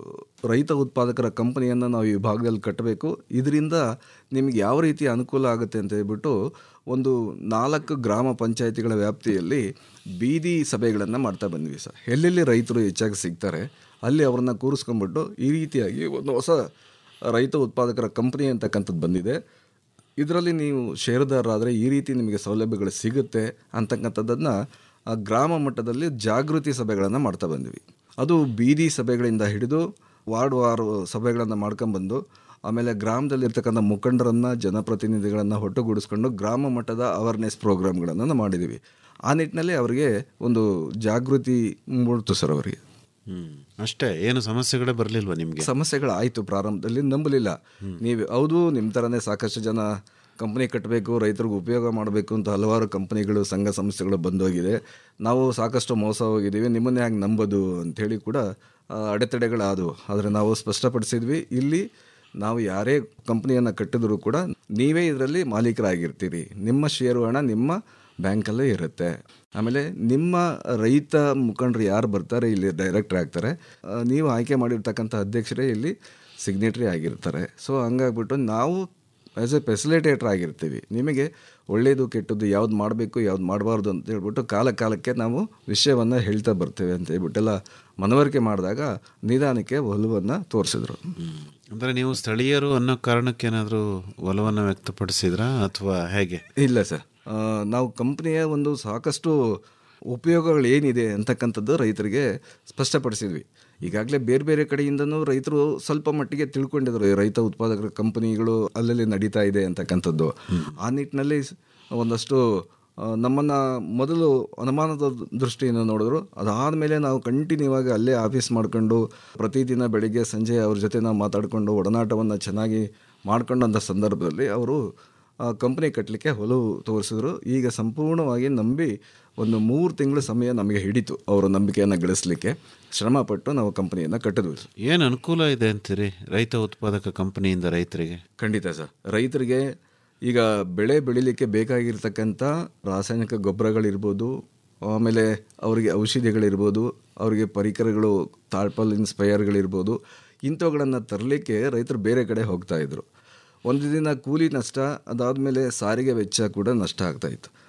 ರೈತ ಉತ್ಪಾದಕರ ಕಂಪನಿಯನ್ನು ನಾವು ಈ ಭಾಗದಲ್ಲಿ ಕಟ್ಟಬೇಕು ಇದರಿಂದ ನಿಮಗೆ ಯಾವ ರೀತಿ ಅನುಕೂಲ ಆಗುತ್ತೆ ಅಂತ ಹೇಳ್ಬಿಟ್ಟು ಒಂದು ನಾಲ್ಕು ಗ್ರಾಮ ಪಂಚಾಯತಿಗಳ ವ್ಯಾಪ್ತಿಯಲ್ಲಿ ಬೀದಿ ಸಭೆಗಳನ್ನು ಮಾಡ್ತಾ ಬಂದ್ವಿ ಸರ್ ಎಲ್ಲೆಲ್ಲಿ ರೈತರು ಹೆಚ್ಚಾಗಿ ಸಿಗ್ತಾರೆ ಅಲ್ಲಿ ಅವ್ರನ್ನ ಕೂರಿಸ್ಕೊಂಡ್ಬಿಟ್ಟು ಈ ರೀತಿಯಾಗಿ ಒಂದು ಹೊಸ ರೈತ ಉತ್ಪಾದಕರ ಕಂಪನಿ ಅಂತಕ್ಕಂಥದ್ದು ಬಂದಿದೆ ಇದರಲ್ಲಿ ನೀವು ಷೇರುದಾರರಾದರೆ ಈ ರೀತಿ ನಿಮಗೆ ಸೌಲಭ್ಯಗಳು ಸಿಗುತ್ತೆ ಅಂತಕ್ಕಂಥದ್ದನ್ನು ಆ ಗ್ರಾಮ ಮಟ್ಟದಲ್ಲಿ ಜಾಗೃತಿ ಸಭೆಗಳನ್ನು ಮಾಡ್ತಾ ಬಂದ್ವಿ ಅದು ಬೀದಿ ಸಭೆಗಳಿಂದ ಹಿಡಿದು ವಾರ್ಡ್ ವಾರ್ ಸಭೆಗಳನ್ನು ಮಾಡ್ಕೊಂಬಂದು ಆಮೇಲೆ ಗ್ರಾಮದಲ್ಲಿರ್ತಕ್ಕಂಥ ಮುಖಂಡರನ್ನು ಜನಪ್ರತಿನಿಧಿಗಳನ್ನು ಒಟ್ಟುಗೂಡಿಸ್ಕೊಂಡು ಗ್ರಾಮ ಮಟ್ಟದ ಅವೇರ್ನೆಸ್ ಪ್ರೋಗ್ರಾಮ್ಗಳನ್ನು ಮಾಡಿದ್ದೀವಿ ಆ ನಿಟ್ಟಿನಲ್ಲಿ ಅವರಿಗೆ ಒಂದು ಜಾಗೃತಿ ಮೂಡ್ತು ಸರ್ ಅವರಿಗೆ ಹ್ಮ್ ಅಷ್ಟೇ ಏನು ಸಮಸ್ಯೆಗಳೇ ಬರಲಿಲ್ವಾ ನಿಮ್ಗೆ ಸಮಸ್ಯೆಗಳಾಯಿತು ಪ್ರಾರಂಭದಲ್ಲಿ ನಂಬಲಿಲ್ಲ ನೀವು ಹೌದು ನಿಮ್ಮ ಥರನೇ ಸಾಕಷ್ಟು ಜನ ಕಂಪ್ನಿ ಕಟ್ಟಬೇಕು ರೈತರಿಗೆ ಉಪಯೋಗ ಮಾಡಬೇಕು ಅಂತ ಹಲವಾರು ಕಂಪ್ನಿಗಳು ಸಂಘ ಸಂಸ್ಥೆಗಳು ಬಂದೋಗಿದೆ ನಾವು ಸಾಕಷ್ಟು ಮೋಸ ಹೋಗಿದ್ದೀವಿ ನಿಮ್ಮನ್ನೇ ಹ್ಯಾಂಗೆ ನಂಬೋದು ಅಂಥೇಳಿ ಕೂಡ ಆ, ಅಡೆತಡೆಗಳಾದವು ಆದರೆ ನಾವು ಸ್ಪಷ್ಟಪಡಿಸಿದ್ವಿ ಇಲ್ಲಿ ನಾವು ಯಾರೇ ಕಂಪ್ನಿಯನ್ನು ಕಟ್ಟಿದ್ರು ಕೂಡ ನೀವೇ ಇದರಲ್ಲಿ ಮಾಲೀಕರಾಗಿರ್ತೀರಿ ನಿಮ್ಮ ಷೇರು ಹಣ ನಿಮ್ಮ ಬ್ಯಾಂಕಲ್ಲೇ ಇರುತ್ತೆ ಆಮೇಲೆ ನಿಮ್ಮ ರೈತ ಮುಖಂಡರು ಯಾರು ಬರ್ತಾರೆ ಇಲ್ಲಿ ಡೈರೆಕ್ಟರ್ ಆಗ್ತಾರೆ ಆ, ನೀವು ಆಯ್ಕೆ ಮಾಡಿರ್ತಕ್ಕಂಥ ಅಧ್ಯಕ್ಷರೇ ಇಲ್ಲಿ ಸಿಗ್ನೇಟ್ರಿ ಆಗಿರ್ತಾರೆ ಸೊ ಹಂಗಾಗ್ಬಿಟ್ಟು ನಾವು ಆ್ಯಸ್ ಎ ಫೆಸಿಲಿಟೇಟರ್ ಆಗಿರ್ತೀವಿ ನಿಮಗೆ ಒಳ್ಳೆಯದು ಕೆಟ್ಟದ್ದು ಯಾವ್ದು ಮಾಡಬೇಕು ಯಾವ್ದು ಮಾಡಬಾರ್ದು ಅಂತ ಹೇಳ್ಬಿಟ್ಟು ಕಾಲ ಕಾಲಕ್ಕೆ ನಾವು ವಿಷಯವನ್ನು ಹೇಳ್ತಾ ಬರ್ತೇವೆ ಅಂತ ಹೇಳ್ಬಿಟ್ಟೆಲ್ಲ ಮನವರಿಕೆ ಮಾಡಿದಾಗ ನಿಧಾನಕ್ಕೆ ಒಲವನ್ನು ತೋರಿಸಿದ್ರು ಅಂದ್ರೆ ನೀವು ಸ್ಥಳೀಯರು ಅನ್ನೋ ಕಾರಣಕ್ಕೇನಾದ್ರೂ ಒಲವನ್ನು ವ್ಯಕ್ತಪಡಿಸಿದ್ರಾ ಅಥವಾ ಹೇಗೆ ಇಲ್ಲ ಸರ್ ಆ, ನಾವು ಕಂಪ್ನಿಯ ಒಂದು ಸಾಕಷ್ಟು ಉಪಯೋಗಗಳು ಏನಿದೆ ಅಂತಕ್ಕಂಥದ್ದು ರೈತರಿಗೆ ಸ್ಪಷ್ಟಪಡಿಸಿದ್ವಿ ಈಗಾಗಲೇ ಬೇರೆ ಬೇರೆ ಕಡೆಯಿಂದನೂ ರೈತರು ಸ್ವಲ್ಪ ಮಟ್ಟಿಗೆ ತಿಳ್ಕೊಂಡಿದ್ರು ಈ ರೈತ ಉತ್ಪಾದಕರ ಕಂಪನಿಗಳು ಅಲ್ಲಲ್ಲಿ ನಡೀತಾ ಇದೆ ಅಂತಕ್ಕಂಥದ್ದು ಆ ನಿಟ್ಟಿನಲ್ಲಿ ಸ್- ಒಂದಷ್ಟು ಆ, ನಮ್ಮನ್ನು ಮೊದಲು ಅನುಮಾನದ ದೃಷ್ಟಿಯಿಂದ ನೋಡಿದ್ರು ಅದಾದಮೇಲೆ ನಾವು ಕಂಟಿನ್ಯೂ ಆಗಿ ಅಲ್ಲೇ ಆಫೀಸ್ ಮಾಡ್ಕೊಂಡು ಪ್ರತಿದಿನ ಬೆಳಿಗ್ಗೆ ಸಂಜೆ ಅವ್ರ ಜೊತೆ ನಾವು ಮಾತಾಡಿಕೊಂಡು ಒಡನಾಟವನ್ನು ಚೆನ್ನಾಗಿ ಮಾಡ್ಕೊಂಡಂಥ ಸಂದರ್ಭದಲ್ಲಿ ಅವರು ಕಂಪ್ನಿ ಕಟ್ಟಲಿಕ್ಕೆ ಒಲವು ತೋರಿಸಿದ್ರು ಈಗ ಸಂಪೂರ್ಣವಾಗಿ ನಂಬಿ ಒಂದು ಮೂರು ತಿಂಗಳು ಸಮಯ ನಮಗೆ ಹಿಡಿತು ಅವರ ನಂಬಿಕೆಯನ್ನು ಗಳಿಸಲಿಕ್ಕೆ ಶ್ರಮಪಟ್ಟು ನಾವು ಕಂಪನಿಯನ್ನು ಕಟ್ಟಿದ್ವಿ ಸರ್. ಏನು ಅನುಕೂಲ ಇದೆ ಅಂತೀರಿ ರೈತ ಉತ್ಪಾದಕ ಕಂಪನಿಯಿಂದ ರೈತರಿಗೆ ಖಂಡಿತ ಸರ್ ರೈತರಿಗೆ ಈಗ ಬೆಳೆ ಬೆಳಿಲಿಕ್ಕೆ ಬೇಕಾಗಿರ್ತಕ್ಕಂಥ ರಾಸಾಯನಿಕ ಗೊಬ್ಬರಗಳಿರ್ಬೋದು ಆಮೇಲೆ ಅವರಿಗೆ ಔಷಧಿಗಳಿರ್ಬೋದು ಅವರಿಗೆ ಪರಿಕರಗಳು ತಾಳ್ಪಲಿನ್ ಸ್ಪೈಯರ್ಗಳಿರ್ಬೋದು ಇಂಥವುಗಳನ್ನು ತರಲಿಕ್ಕೆ ರೈತರು ಬೇರೆ ಕಡೆ ಹೋಗ್ತಾ ಇದ್ರು ಒಂದು ದಿನ ಕೂಲಿ ನಷ್ಟ ಅದಾದಮೇಲೆ ಸಾರಿಗೆ ವೆಚ್ಚ ಕೂಡ ನಷ್ಟ ಆಗ್ತಾಯಿತ್ತು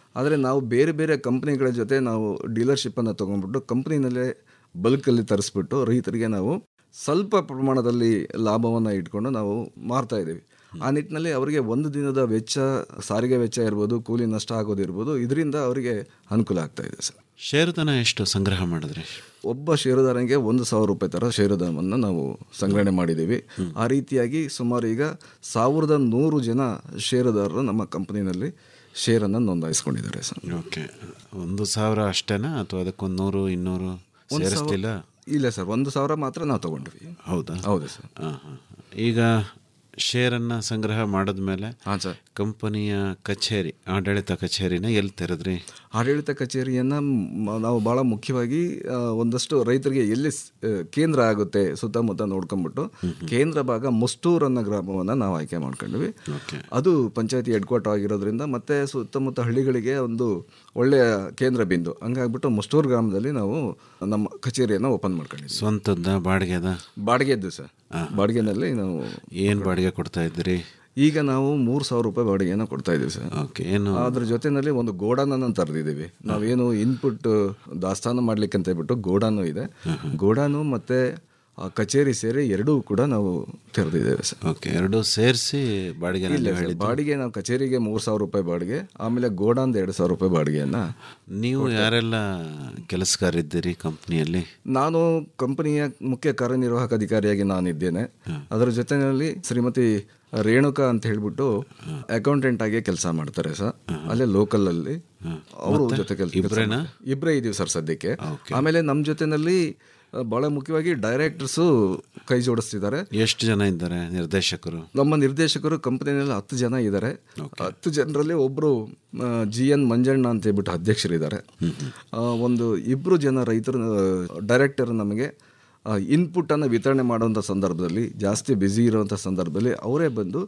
ಆದರೆ ನಾವು ಬೇರೆ ಬೇರೆ ಕಂಪ್ನಿಗಳ ಜೊತೆ ನಾವು ಡೀಲರ್ಶಿಪ್ಪನ್ನು ತೊಗೊಂಡ್ಬಿಟ್ಟು ಕಂಪ್ನಿನಲ್ಲೇ ಬಲ್ಕಲ್ಲಿ ತರಿಸ್ಬಿಟ್ಟು ರೈತರಿಗೆ ನಾವು ಸ್ವಲ್ಪ ಪ್ರಮಾಣದಲ್ಲಿ ಲಾಭವನ್ನು ಇಟ್ಕೊಂಡು ನಾವು ಮಾರ್ತಾ ಇದ್ದೀವಿ ಆ ನಿಟ್ಟಿನಲ್ಲಿ ಅವರಿಗೆ ಒಂದು ದಿನದ ವೆಚ್ಚ ಸಾರಿಗೆ ವೆಚ್ಚ ಇರ್ಬೋದು ಕೂಲಿ ನಷ್ಟ ಆಗೋದಿರ್ಬೋದು ಇದರಿಂದ ಅವರಿಗೆ ಅನುಕೂಲ ಆಗ್ತಾ ಇದೆ ಸರ್ ಷೇರುದನ ಎಷ್ಟು ಸಂಗ್ರಹ ಮಾಡಿದ್ರಿ ಒಬ್ಬ ಷೇರುದಾರನಿಗೆ ಒಂದು ಸಾವಿರ ರೂಪಾಯಿ ಥರ ಷೇರುದಾರವನ್ನು ನಾವು ಸಂಗ್ರಹಣೆ ಮಾಡಿದ್ದೀವಿ ಆ ರೀತಿಯಾಗಿ ಸುಮಾರು ಈಗ ಸಾವಿರದ ನೂರು ಜನ ಷೇರುದಾರರು ನಮ್ಮ ಕಂಪನಿನಲ್ಲಿ ಶೇರನ್ನು ನೋಂದಾಯಿಸ್ಕೊಂಡಿದ್ದಾರೆ ಸರ್ ಓಕೆ ಒಂದು ಸಾವಿರ ಅಷ್ಟೇನಾ ಅಥವಾ ಅದಕ್ಕೊಂದು ನೂರು ಇನ್ನೂರು ಒಂದು ಸಾವಿರ- ಸೇರಿಸ್ಲಿಲ್ಲ ಇಲ್ಲ ಸರ್ ಒಂದು ಸಾವಿರ ಮಾತ್ರ ನಾವು ತಗೊಂಡ್ವಿ ಹೌದಾ ಹೌದು ಸರ್ ಹಾಂ ಹಾಂ ಈಗ ಶೇರನ್ನು ಸಂಗ್ರಹ ಮಾಡಿದ್ಮೇಲೆ ಹಾಂ ಸರ್ ಕಂಪನಿಯ ಕಚೇರಿ ಆಡಳಿತ ಕಚೇರಿನ ಎಲ್ಲಿ ತೆರೆದ್ರಿ ಆಡಳಿತ ಕಚೇರಿಯನ್ನು ಮ- ನಾವು ಭಾಳ ಮುಖ್ಯವಾಗಿ ಆ, ಒಂದಷ್ಟು ರೈತರಿಗೆ ಎಲ್ಲಿ ಸ್- ಆ, ಕೇಂದ್ರ ಆಗುತ್ತೆ ಸುತ್ತಮುತ್ತ ನೋಡ್ಕೊಂಡ್ಬಿಟ್ಟು ಕೇಂದ್ರ ಭಾಗ ಮುಸ್ತೂರ್ ಅನ್ನೋ ಗ್ರಾಮವನ್ನು ನಾವು ಆಯ್ಕೆ ಮಾಡ್ಕೊಂಡ್ವಿ ಅದು ಪಂಚಾಯತಿ ಹೆಡ್ ಕ್ವಾರ್ಟರ್ ಆಗಿರೋದ್ರಿಂದ ಮತ್ತೆ ಸುತ್ತಮುತ್ತ ಹಳ್ಳಿಗಳಿಗೆ ಒಂದು ಒಳ್ಳೆಯ ಕೇಂದ್ರ ಬಿಂದು ಹಂಗಾಗ್ಬಿಟ್ಟು ಮುಸ್ತೂರ್ ಗ್ರಾಮದಲ್ಲಿ ನಾವು ನಮ್ಮ ಕಚೇರಿಯನ್ನು ಓಪನ್ ಮಾಡ್ಕೊಂಡಿದ್ವಿ ಸ್ವಂತದ ಬಾಡಿಗೆದ ಬಾಡಿಗೆದ್ದು ಸರ್ ಬಾಡಿಗೆನಲ್ಲಿ ನಾವು ಏನು ಬಾಡಿಗೆ ಕೊಡ್ತಾ ಇದ್ದೀರಿ ಈಗ ನಾವು ಮೂರು ಸಾವಿರ ರೂಪಾಯಿ ಬಾಡಿಗೆಯನ್ನು ಕೊಡ್ತಾ ಇದ್ದೀವಿ ಸರ್ ಓಕೆ ಏನು ಅದ್ರ ಜೊತೆನಲ್ಲಿ ಒಂದು ಗೋಡಾನನ್ನು ತರೆದಿದ್ದೀವಿ ನಾವೇನು ಇನ್ಪುಟ್ ದಾಸ್ತಾನು ಮಾಡ್ಲಿಕ್ಕೆ ಅಂತ ಹೇಳ್ಬಿಟ್ಟು ಗೋಡಾನು ಇದೆ ಗೋಡಾನು ಮತ್ತೆ ಆ ಕಚೇರಿ ಸೇರಿ ಎರಡೂ ಕೂಡ ನಾವು ತೆರೆದಿದ್ದೇವೆ ಸರ್ ಓಕೆ ಎರಡೂ ಸೇರಿಸಿ ಬಾಡಿಗೆ ಇಲ್ಲ ಸರ್, ಬಾಡಿಗೆ ನಾವು ಕಚೇರಿಗೆ ಮೂರು ಸಾವಿರ ರೂಪಾಯಿ ಬಾಡಿಗೆ ಆಮೇಲೆ ಗೋಡಾನ್ದು ಎರಡು ಸಾವಿರ ರೂಪಾಯಿ ಬಾಡಿಗೆಯನ್ನು ನೀವು ಯಾರೆಲ್ಲ ಕೆಲಸಗಾರಿದ್ದೀರಿ ಕಂಪ್ನಿಯಲ್ಲಿ ನಾನು ಕಂಪನಿಯ ಮುಖ್ಯ ಕಾರ್ಯನಿರ್ವಾಹಕ ಅಧಿಕಾರಿಯಾಗಿ ನಾನಿದ್ದೇನೆ ಅದರ ಜೊತೆಯಲ್ಲಿ ಶ್ರೀಮತಿ ರೇಣುಕಾ ಅಂತ ಹೇಳ್ಬಿಟ್ಟು ಅಕೌಂಟೆಂಟ್ ಆಗಿ ಕೆಲಸ ಮಾಡ್ತಾರೆ ಸರ್ ಅಲ್ಲೇ ಲೋಕಲ್ ಅಲ್ಲಿ ಅವರು ಜೊತೆ ಕೆಲಸ ಇಬ್ರೇನಾ? ಇಬ್ಬರೇ ಇದೀವಿ ಸರ್ ಸದ್ಯಕ್ಕೆ ಆಮೇಲೆ ನಮ್ಮ ಜೊತೆನಲ್ಲಿ ಆ, ಬಹಳ ಮುಖ್ಯವಾಗಿ ಡೈರೆಕ್ಟರ್ಸು ಕೈ ಜೋಡಿಸ್ತಿದ್ದಾರೆ ಎಷ್ಟು ಜನ ಇದ್ದಾರೆ ನಿರ್ದೇಶಕರು ನಮ್ಮ ನಿರ್ದೇಶಕರು ಕಂಪನಿಯಲ್ಲಿ ಹತ್ತು ಜನ ಇದ್ದಾರೆ ಹತ್ತು ಜನರಲ್ಲಿ ಒಬ್ಬರು ಜಿ ಎನ್ ಮಂಜಣ್ಣ ಅಂತ ಹೇಳ್ಬಿಟ್ಟು ಅಧ್ಯಕ್ಷರಿದ್ದಾರೆ ಆ, ಒಂದು ಇಬ್ಬರು ಜನ ರೈತರು ಡೈರೆಕ್ಟರ್ ನಮಗೆ ಇನ್ಪುಟ್ ಅನ್ನು ವಿತರಣೆ ಮಾಡುವಂಥ ಸಂದರ್ಭದಲ್ಲಿ ಜಾಸ್ತಿ ಬ್ಯುಸಿ ಇರುವಂಥ ಸಂದರ್ಭದಲ್ಲಿ ಅವರೇ ಬಂದು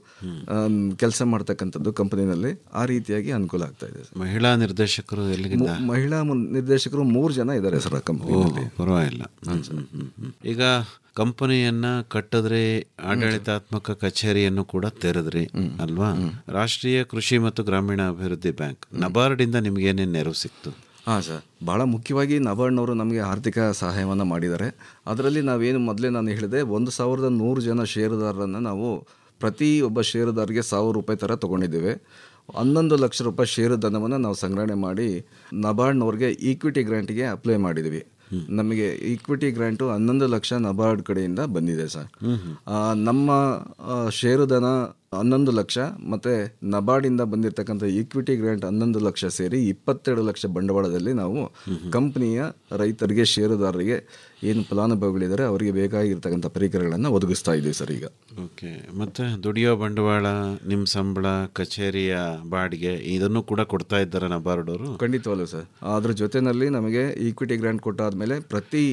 ಕೆಲಸ ಮಾಡ್ತಕ್ಕಂಥದ್ದು ಕಂಪನಿನಲ್ಲಿ ಆ ರೀತಿಯಾಗಿ ಅನುಕೂಲ ಆಗ್ತಾ ಇದೆ ಸರ್. ಮಹಿಳಾ ನಿರ್ದೇಶಕರು ಎಲ್ಲಿಗಿದ್ದ ಮು- ಮಹಿಳಾ ಮುನ್- ನಿರ್ದೇಶಕರು ಮೂರು ಜನ ಇದ್ದಾರೆ ಸರ್ ಆ ಕಂಪನಿಯಲ್ಲಿ ಪರವಾಗಿಲ್ಲ ಹ್ಮ್, ಹ್ಮ್, ಹ್ಮ್. ಈಗ ಕಂಪನಿಯನ್ನ ಕಟ್ಟಿದ್ರಿ ಆಡಳಿತಾತ್ಮಕ ಕಚೇರಿಯನ್ನು ಕೂಡ ತೆರೆದ್ರಿ ಅಲ್ವಾ ರಾಷ್ಟ್ರೀಯ ಕೃಷಿ ಮತ್ತು ಗ್ರಾಮೀಣ ಅಭಿವೃದ್ಧಿ ಬ್ಯಾಂಕ್ ನಬಾರ್ಡ್ ಇಂದ ನಿಮ್ಗೆ ಏನೇನು ನೆರವು ಸಿಕ್ತು ಹಾಂ ಸರ್ ಭಾಳ ಮುಖ್ಯವಾಗಿ ನಬಾರ್ಡ್ನವರು ನಮಗೆ ಆರ್ಥಿಕ ಸಹಾಯವನ್ನು ಮಾಡಿದ್ದಾರೆ ಅದರಲ್ಲಿ ನಾವೇನು ಮೊದಲೇ ನಾನು ಹೇಳಿದೆ ಒಂದು ಸಾವಿರದ ನೂರು ಜನ ಷೇರುದಾರರನ್ನು ನಾವು ಪ್ರತಿ ಒಬ್ಬ ಷೇರುದಾರರಿಗೆ ಸಾವಿರ ರೂಪಾಯಿ ಥರ ತೊಗೊಂಡಿದ್ದೇವೆ ಹನ್ನೊಂದು ಲಕ್ಷ ರೂಪಾಯಿ ಷೇರು ಧನವನ್ನು ನಾವು ಸಂಗ್ರಹಣೆ ಮಾಡಿ ನಬಾರ್ಡ್ನವ್ರಿಗೆ ಈಕ್ವಿಟಿ ಗ್ರ್ಯಾಂಟಿಗೆ ಅಪ್ಲೈ ಮಾಡಿದ್ವಿ ನಮಗೆ ಈಕ್ವಿಟಿ ಗ್ರ್ಯಾಂಟು ಹನ್ನೊಂದು ಲಕ್ಷ ನಬಾರ್ಡ್ ಕಡೆಯಿಂದ ಬಂದಿದೆ ಸರ್ ಆ, ನಮ್ಮ ಆ, ಷೇರುಧನ ಹನ್ನೊಂದು ಲಕ್ಷ ಮತ್ತು ನಬಾರ್ಡಿಂದ ಬಂದಿರತಕ್ಕಂಥ ಈಕ್ವಿಟಿ ಗ್ರ್ಯಾಂಟ್ ಹನ್ನೊಂದು ಲಕ್ಷ ಸೇರಿ ಇಪ್ಪತ್ತೆರಡು ಲಕ್ಷ ಬಂಡವಾಳದಲ್ಲಿ ನಾವು ಕಂಪ್ನಿಯ ರೈತರಿಗೆ ಷೇರುದಾರರಿಗೆ ಏನು ಫಲಾನುಭವಿಗಳಿದ್ದಾರೆ ಅವರಿಗೆ ಬೇಕಾಗಿರ್ತಕ್ಕಂಥ ಪರಿಕರಗಳನ್ನು ಒದಗಿಸ್ತಾ ಇದ್ದೀವಿ ಸರ್ ಈಗ ಓಕೆ ಮತ್ತೆ ದುಡಿಯೋ ಬಂಡವಾಳ ನಿಮ್ಮ ಸಂಬಳ ಕಚೇರಿಯ ಬಾಡಿಗೆ ಇದನ್ನು ಕೂಡ ಕೊಡ್ತಾ ಇದ್ದಾರೆ ನಬಾರ್ಡ್ ಅವರು ಖಂಡಿತವಲ್ಲ ಸರ್ ಅದ್ರ ಜೊತೆಯಲ್ಲಿ ನಮಗೆ ಈಕ್ವಿಟಿ ಗ್ರ್ಯಾಂಟ್ ಕೊಟ್ಟಾದ್ಮೇಲೆ ಪ್ರತಿ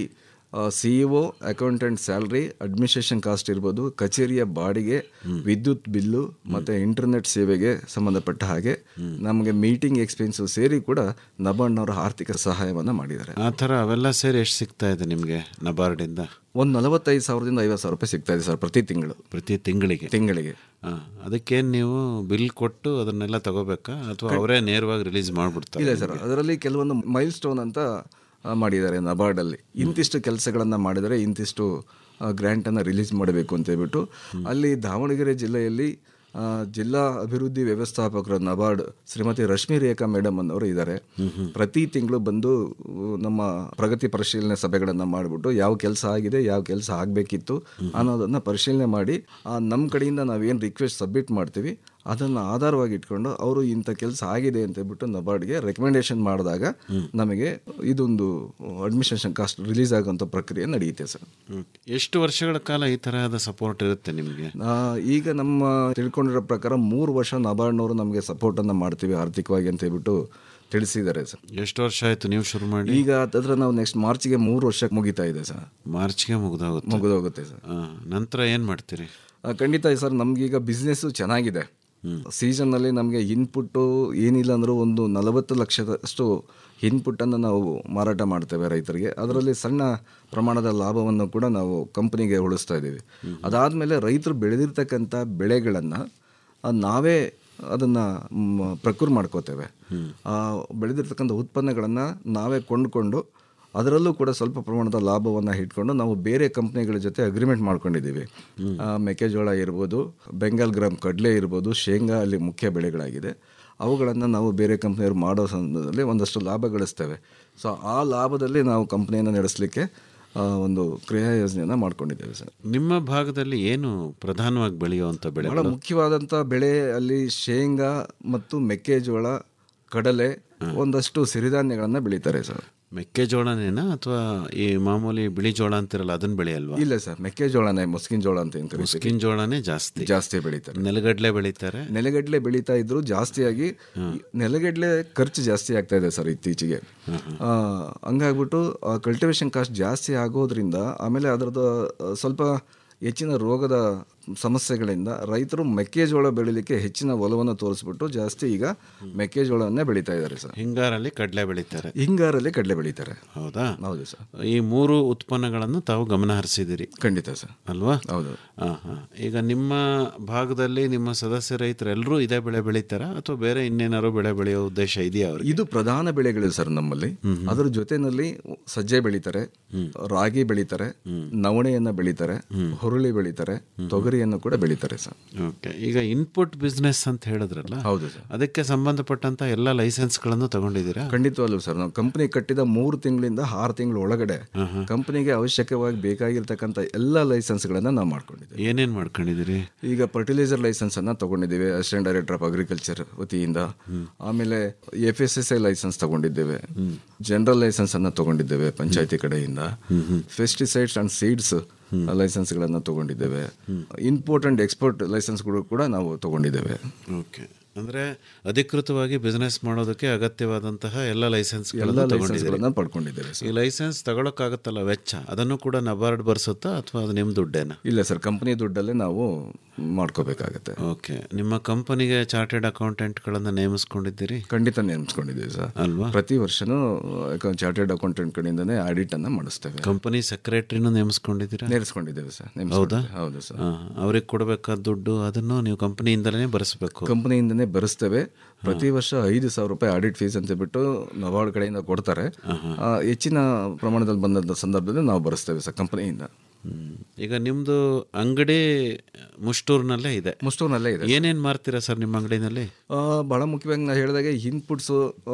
C E O accountant salary administration cost ಇರ್ಬೋದು ಕಚೇರಿಯ ಬಾಡಿಗೆ ವಿದ್ಯುತ್ ಬಿಲ್ಲು ಮತ್ತು ಇಂಟರ್ನೆಟ್ ಸೇವೆಗೆ ಸಂಬಂಧಪಟ್ಟ ಹಾಗೆ ನಮಗೆ ಮೀಟಿಂಗ್ ಎಕ್ಸ್ಪೆನ್ಸು ಸೇರಿ ಕೂಡ ನಬಾರ್ಡ್ನವರ ಆರ್ಥಿಕ ಸಹಾಯವನ್ನು ಮಾಡಿದ್ದಾರೆ ಆ ಥರ ಅವೆಲ್ಲ ಸೇರಿ ಎಷ್ಟು ಸಿಗ್ತಾ ಇದೆ ನಿಮಗೆ ನಬಾರ್ಡಿಂದ ಒಂದು ನಲವತ್ತೈದು ಸಾವಿರದಿಂದ ಐವತ್ತು ಸಾವಿರ ರೂಪಾಯಿ ಸಿಗ್ತಾ ಇದೆ ಸರ್ ಪ್ರತಿ ತಿಂಗಳು ಪ್ರತಿ ತಿಂಗಳಿಗೆ ತಿಂಗಳಿಗೆ ಅದಕ್ಕೇನು ನೀವು ಬಿಲ್ ಕೊಟ್ಟು ಅದನ್ನೆಲ್ಲ ತಗೋಬೇಕಾ ಅಥವಾ ಅವರೇ ನೇರವಾಗಿ ರಿಲೀಸ್ ಮಾಡ್ಬಿಡ್ತಾರೆ ಇಲ್ಲ ಸರ್ ಅದರಲ್ಲಿ ಕೆಲವೊಂದು ಮೈಲ್ ಸ್ಟೋನ್ ಅಂತ ಆ, ಮಾಡಿದ್ದಾರೆ ನಬಾರ್ಡಲ್ಲಿ ಇಂತಿಷ್ಟು ಕೆಲಸಗಳನ್ನು ಮಾಡಿದರೆ ಇಂತಿಷ್ಟು ಗ್ರ್ಯಾಂಟನ್ನು ರಿಲೀಸ್ ಮಾಡಬೇಕು ಅಂತ ಹೇಳ್ಬಿಟ್ಟು ಅಲ್ಲಿ ದಾವಣಗೆರೆ ಜಿಲ್ಲೆಯಲ್ಲಿ ಆ, ಜಿಲ್ಲಾ ಅಭಿವೃದ್ಧಿ ವ್ಯವಸ್ಥಾಪಕರು ನಬಾರ್ಡ್ ಶ್ರೀಮತಿ ರಶ್ಮಿ ರೇಖಾ ಮೇಡಮ್ ಅನ್ನೋರು ಇದ್ದಾರೆ ಪ್ರತಿ ತಿಂಗಳು ಬಂದು ಉ, ನಮ್ಮ ಪ್ರಗತಿ ಪರಿಶೀಲನೆ ಸಭೆಗಳನ್ನು ಮಾಡಿಬಿಟ್ಟು ಯಾವ ಕೆಲಸ ಆಗಿದೆ ಯಾವ ಕೆಲಸ ಆಗಬೇಕಿತ್ತು ಅನ್ನೋದನ್ನು ಪರಿಶೀಲನೆ ಮಾಡಿ ಆ, ನಮ್ಮ ಕಡೆಯಿಂದ ನಾವೇನು ರಿಕ್ವೆಸ್ಟ್ ಸಬ್ಮಿಟ್ ಮಾಡ್ತೀವಿ ಅದನ್ನು ಆಧಾರವಾಗಿ ಇಟ್ಕೊಂಡು ಅವರು ಇಂಥ ಕೆಲಸ ಆಗಿದೆ ಅಂತ ಹೇಳ್ಬಿಟ್ಟು ನಬಾರ್ಡ್ಗೆ ರೆಕಮೆಂಡೇಶನ್ ಮಾಡಿದಾಗ ನಮಗೆ ಇದೊಂದು ಅಡ್ಮಿನಿಸ್ಟ್ರೇಷನ್ ಕಾಸ್ಟ್ ರಿಲೀಸ್ ಆಗುವಂಥ ಪ್ರಕ್ರಿಯೆ ನಡೆಯುತ್ತೆ ಸರ್ ಎಷ್ಟು ವರ್ಷಗಳ ಕಾಲ ಈ ತರಹದ ಸಪೋರ್ಟ್ ಇರುತ್ತೆ ನಿಮಗೆ ಆ, ಈಗ ನಮ್ಮ ತಿಳ್ಕೊಂಡಿರೋ ಪ್ರಕಾರ ಮೂರು ವರ್ಷ ನಬಾರ್ಡ್ನವರು ನಮಗೆ ಸಪೋರ್ಟನ್ನು ಮಾಡ್ತೀವಿ ಆರ್ಥಿಕವಾಗಿ ಅಂತ ಹೇಳ್ಬಿಟ್ಟು ತಿಳಿಸಿದ್ದಾರೆ ಸರ್ ಎಷ್ಟು ವರ್ಷ ಆಯ್ತು ನೀವು ಶುರು ಮಾಡಿ ಈಗ ಅದರ ನಾವು ನೆಕ್ಸ್ಟ್ ಮಾರ್ಚ್ಗೆ ಮೂರು ವರ್ಷಕ್ಕೆ ಮುಗಿತಾ ಇದೆ ಸರ್ ಮಾರ್ಚ್ಗೆ ಮುಗ್ದೋಗುತ್ತೆ ಮುಗಿದೋಗುತ್ತೆ ಸರ್ ಆ, ನಂತರ ಏನು ಮಾಡ್ತೀರಿ ಆ, ಖಂಡಿತ ಸರ್ ನಮಗೀಗ ಬಿಸ್ನೆಸ್ಸು ಚೆನ್ನಾಗಿದೆ ಸೀಸನ್ನಲ್ಲಿ ನಮಗೆ ಇನ್ಪುಟ್ಟು ಏನಿಲ್ಲ ಅಂದರೂ ಒಂದು ನಲವತ್ತು ಲಕ್ಷದಷ್ಟು ಇನ್ಪುಟ್ಟನ್ನು ನಾವು ಮಾರಾಟ ಮಾಡ್ತೇವೆ ರೈತರಿಗೆ ಅದರಲ್ಲಿ ಸಣ್ಣ ಪ್ರಮಾಣದ ಲಾಭವನ್ನು ಕೂಡ ನಾವು ಕಂಪನಿಗೆ ಉಳಿಸ್ತಾ ಇದ್ದೀವಿ ಅದಾದಮೇಲೆ ರೈತರು ಬೆಳೆದಿರ್ತಕ್ಕಂಥ ಬೆಳೆಗಳನ್ನು ನಾವೇ ಅದನ್ನು ಪ್ರಕ್ಯೂರ್ ಮಾಡ್ಕೋತೇವೆ ಆ ಬೆಳೆದಿರ್ತಕ್ಕಂಥ ಉತ್ಪನ್ನಗಳನ್ನು ನಾವೇ ಕೊಂಡುಕೊಂಡು ಅದರಲ್ಲೂ ಕೂಡ ಸ್ವಲ್ಪ ಪ್ರಮಾಣದ ಲಾಭವನ್ನು ಇಟ್ಕೊಂಡು ನಾವು ಬೇರೆ ಕಂಪ್ನಿಗಳ ಜೊತೆ ಅಗ್ರಿಮೆಂಟ್ ಮಾಡ್ಕೊಂಡಿದ್ದೀವಿ ಆ, ಮೆಕ್ಕೆಜೋಳ ಇರ್ಬೋದು ಬೆಂಗಾಲ್ ಗ್ರಾಮ್ ಕಡಲೆ ಇರ್ಬೋದು ಶೇಂಗಾ ಅಲ್ಲಿ ಮುಖ್ಯ ಬೆಳೆಗಳಾಗಿದೆ ಅವುಗಳನ್ನು ನಾವು ಬೇರೆ ಕಂಪ್ನಿಯವರು ಮಾಡೋ ಸಂದರ್ಭದಲ್ಲಿ ಒಂದಷ್ಟು ಲಾಭ ಗಳಿಸ್ತೇವೆ ಸೊ ಆ ಲಾಭದಲ್ಲಿ ನಾವು ಕಂಪ್ನಿಯನ್ನು ನಡೆಸಲಿಕ್ಕೆ ಒಂದು ಕ್ರಿಯಾ ಯೋಜನೆಯನ್ನು ಮಾಡ್ಕೊಂಡಿದ್ದೇವೆ ಸರ್ ನಿಮ್ಮ ಭಾಗದಲ್ಲಿ ಏನು ಪ್ರಧಾನವಾಗಿ ಬೆಳೆಯುವಂಥ ಬಹಳ ಬೆಳೆಗಳು ಮುಖ್ಯವಾದಂಥ ಬೆಳೆ ಅಲ್ಲಿ ಶೇಂಗಾ ಮತ್ತು ಮೆಕ್ಕೆಜೋಳ ಕಡಲೆ ಒಂದಷ್ಟು ಸಿರಿಧಾನ್ಯಗಳನ್ನು ಬೆಳೀತಾರೆ ಸರ್ ಮೆಕ್ಕೆಜೋಳನೇನಾ ಅಥವಾ ಈ ಮಾಮೂಲಿ ಬಿಳಿ ಜೋಳ ಅಂತಿರಲ್ಲ ಅದನ್ನ ಬೆಳೆಯಲ್ವಾ ಇಲ್ಲ ಸರ್ ಮೆಕ್ಕೆಜೋಳನೇ ಮುಸ್ಕಿನ ಜೋಳ ಅಂತ ಏನ್ ಕರೀತೀವಿ. ಮುಸ್ಕಿನ ಜೋಳನೇ ಜಾಸ್ತಿ ಜಾಸ್ತಿ ಬೆಳೀತಾರೆ ನೆಲಗಡಲೆ ಬೆಳೀತಾರೆ ನೆಲಗಡಲೆ ಬೆಳೀತಾ ಇದ್ರು ಜಾಸ್ತಿಯಾಗಿ ನೆಲಗಡಲೆ ಖರ್ಚು ಜಾಸ್ತಿ ಆಗ್ತಾ ಇದೆ ಸರ್ ಇತ್ತೀಚೆಗೆ ಆ, ಹಂಗಾಗ್ಬಿಟ್ಟು ಕಲ್ಟಿವೇಶನ್ ಕಾಸ್ಟ್ ಜಾಸ್ತಿ ಆಗೋದ್ರಿಂದ ಆಮೇಲೆ ಅದರದ್ದು ಆ, ಸ್ವಲ್ಪ ಹೆಚ್ಚಿನ ರೋಗದ ಸಮಸ್ಯೆಗಳಿಂದ ರೈತರು ಮೆಕ್ಕೆಜೋಳ ಬೆಳಿಲಿಕ್ಕೆ ಹೆಚ್ಚಿನ ಒಲವನ್ನು ತೋರಿಸ್ಬಿಟ್ಟು ಜಾಸ್ತಿ ಈಗ ಮೆಕ್ಕೆಜೋಳವನ್ನೇ ಬೆಳೀತಾ ಇದ್ದಾರೆ ಸರ್ ಹಿಂಗಾರಲ್ಲಿ ಕಡಲೆ ಬೆಳೀತಾರೆ ಹಿಂಗಾರಲ್ಲಿ ಕಡಲೆ ಬೆಳೀತಾರೆ ಹೌದಾ ಹೌದು ಸರ್ ಈ ಮೂರು ಉತ್ಪನ್ನಗಳನ್ನು ತಾವು ಗಮನ ಹರಿಸಿದಿರಿ ಖಂಡಿತ ಸರ್ ಅಲ್ವಾ ಹೌದು ಹಾಂ ಹಾಂ ಈಗ ನಿಮ್ಮ ಭಾಗದಲ್ಲಿ ನಿಮ್ಮ ಸದಸ್ಯ ರೈತರೆಲ್ಲರೂ ಇದೇ ಬೆಳೆ ಬೆಳೀತಾರಾ ಅಥವಾ ಬೇರೆ ಇನ್ನೇನಾದ್ರು ಬೆಳೆ ಬೆಳೆಯೋ ಉದ್ದೇಶ ಇದೆಯಾ ಅವ್ರಿಗೆ ಇದು ಪ್ರಧಾನ ಬೆಳೆಗಳು ಸರ್ ನಮ್ಮಲ್ಲಿ ಅದರ ಜೊತೆನಲ್ಲಿ ಸಜ್ಜೆ ಬೆಳೀತಾರೆ ರಾಗಿ ಬೆಳೀತಾರೆ ನವಣೆಯನ್ನ ಬೆಳೀತಾರೆ ಹುರುಳಿ ಬೆಳೀತಾರೆ ತೊಗರಿಯನ್ನು ಕೂಡ ಬೆಳೀತಾರೆ ಸರ್ ಓಕೆ ಈಗ ಇನ್ಪುಟ್ ಬಿಸ್ನೆಸ್ ಅಂತ ಹೇಳಿದ್ರಲ್ಲ ಹೌದು ಸರ್ ಅದಕ್ಕೆ ಸಂಬಂಧಪಟ್ಟಂತ ಎಲ್ಲ ಲೈಸೆನ್ಸ್ಗಳನ್ನು ತಗೊಂಡಿದ್ದೀರಾ ಖಂಡಿತವಲ್ಲೂ ಸರ್ ನಾವು ಕಂಪನಿ ಕಟ್ಟಿದ ಮೂರು ತಿಂಗಳಿಂದ ಆರು ತಿಂಗಳ ಒಳಗಡೆ ಕಂಪನಿಗೆ ಅವಶ್ಯಕವಾಗಿ ಬೇಕಾಗಿರ್ತಕ್ಕಂಥ ಎಲ್ಲ ಲೈಸೆನ್ಸ್ಗಳನ್ನು ನಾವು ಮಾಡ್ಕೊಂಡಿದ್ದೀವಿ ಏನೇನು ಮಾಡ್ಕೊಂಡಿದ್ದೀರಿ ಈಗ ಫರ್ಟಿಲೈಸರ್ ಲೈಸೆನ್ಸ್ ಅನ್ನ ತಗೊಂಡಿದ್ದೀವಿ ಅಸಿಸ್ಟೆಂಟ್ ಡೈರೆಕ್ಟರ್ ಆಫ್ ಅಗ್ರಿಕಲ್ಚರ್ ವತಿಯಿಂದ ಆಮೇಲೆ F S S I license ತಗೊಂಡಿದ್ದೇವೆ ಜನರಲ್ ಲೈಸೆನ್ಸ್ ಅನ್ನ ತಗೊಂಡಿದ್ದೇವೆ ಪಂಚಾಯತಿ ಕಡೆಯಿಂದ ಪೆಸ್ಟಿಸೈಡ್ಸ್ ಅಂಡ್ ಸೀಡ್ಸ್ ಲೈಸೆನ್ಸ್ಗಳನ್ನು ತಗೊಂಡಿದ್ದೇವೆ ಇಂಪೋರ್ಟ್ ಅಂಡ್ ಎಕ್ಸ್ಪೋರ್ಟ್ ಲೈಸೆನ್ಸ್ಗಳು ಕೂಡ ನಾವು ತಗೊಂಡಿದ್ದೇವೆ ಓಕೆ ಅಂದ್ರೆ ಅಧಿಕೃತವಾಗಿ ಬಿಸ್ನೆಸ್ ಮಾಡೋದಕ್ಕೆ ಅಗತ್ಯವಾದಂತಹ ಎಲ್ಲ ಎಲ್ಲ ಲೈಸೆನ್ಸ್ಗಳನ್ನು ತಗೊಂಡಿದ್ದೀರಿ ಲೈಸೆನ್ಸ್ಗಳನ್ನು ಪಡ್ಕೊಂಡಿದ್ದೇವೆ ಈ ಲೈಸೆನ್ಸ್ ತಗೊಳಕ್ಕಾಗತ್ತಲ್ಲ ವೆಚ್ಚ ಅದನ್ನು ಕೂಡ ನಬಾರ್ಡ್ ಬರ್ಸುತ್ತಾ ಅಥವಾ ಅದು ನಿಮ್ಮ ದುಡ್ಡೇನಾ ಇಲ್ಲ ಸರ್ ಕಂಪನಿ ದುಡ್ಡಲ್ಲೇ ನಾವು ಮಾಡ್ಕೋಬೇಕಾಗತ್ತೆ ಓಕೆ ನಿಮ್ಮ ಕಂಪನಿಗೆ ಚಾರ್ಟೆಡ್ ಅಕೌಂಟೆಂಟ್ಗಳನ್ನು ನೇಮಿಸ್ಕೊಂಡಿದ್ದೀರಿ ಖಂಡಿತ ನೇಮಿಸ್ಕೊಂಡಿದ್ದೀವಿ ಸರ್ ಅಲ್ವಾ ಪ್ರತಿ ವರ್ಷನೂ ಚಾರ್ಟೆಡ್ ಅಕೌಂಟೆಂಟ್ ಕಡೆಯಿಂದನೇ ಆಡಿಟ್ ಅನ್ನ ಮಾಡಿಸ್ತೇವೆ ಕಂಪನಿ ಸೆಕ್ರೆಟರಿನೂ ನೇಮಿಸ್ಕೊಂಡಿದ್ದೀರಾ ನೇಮಿಸ್ಕೊಂಡಿದ್ದೇವೆ ಸರ್ ಹೌದಾ ನೇಮಿಸ್ಕೊಂಡಿದ್ದೇವೆ. ಹೌದು ಸರ್ ಅವ್ರಿಗೆ ಕೊಡಬೇಕಾದ ದುಡ್ಡು ಅದನ್ನು ನೀವು ಕಂಪನಿಯಿಂದಲೇ ಬರೆಸಬೇಕು ಕಂಪನಿಯಿಂದನೇ ಭರಿಸ್ತೇವೆ ಪ್ರತಿ ವರ್ಷ ಐದು ಸಾವಿರ ರೂಪಾಯಿ ಆಡಿಟ್ ಫೀಸ್ ಅಂತ ಬಿಟ್ಟು ನಬಾರ್ಡ್ ಕಡೆಯಿಂದ ಕೊಡ್ತಾರೆ ಆ, ಹೆಚ್ಚಿನ ಪ್ರಮಾಣದಲ್ಲಿ ಬಂದಂಥ ಸಂದರ್ಭದಲ್ಲಿ ನಾವು ಭರಿಸ್ತೇವೆ ಸರ್ ಕಂಪನಿಯಿಂದ ಈಗ ನಿಮ್ದು ಅಂಗಡಿ ಮುಷ್ಟೂರ್ನಲ್ಲೇ ಇದೆ ಮುಷ್ಟೂರ್ನಲ್ಲೇ ಇದೆ ಏನೇನ್ ಮಾರ್ತೀರಾ ಸರ್ ನಿಮ್ಮ ಅಂಗಡಿನಲ್ಲಿ ಆ, ಬಹಳ ಮುಖ್ಯವಾಗಿ ನಾ ಹೇಳಿದಾಗೆ ಇನ್ಪುಟ್ಸು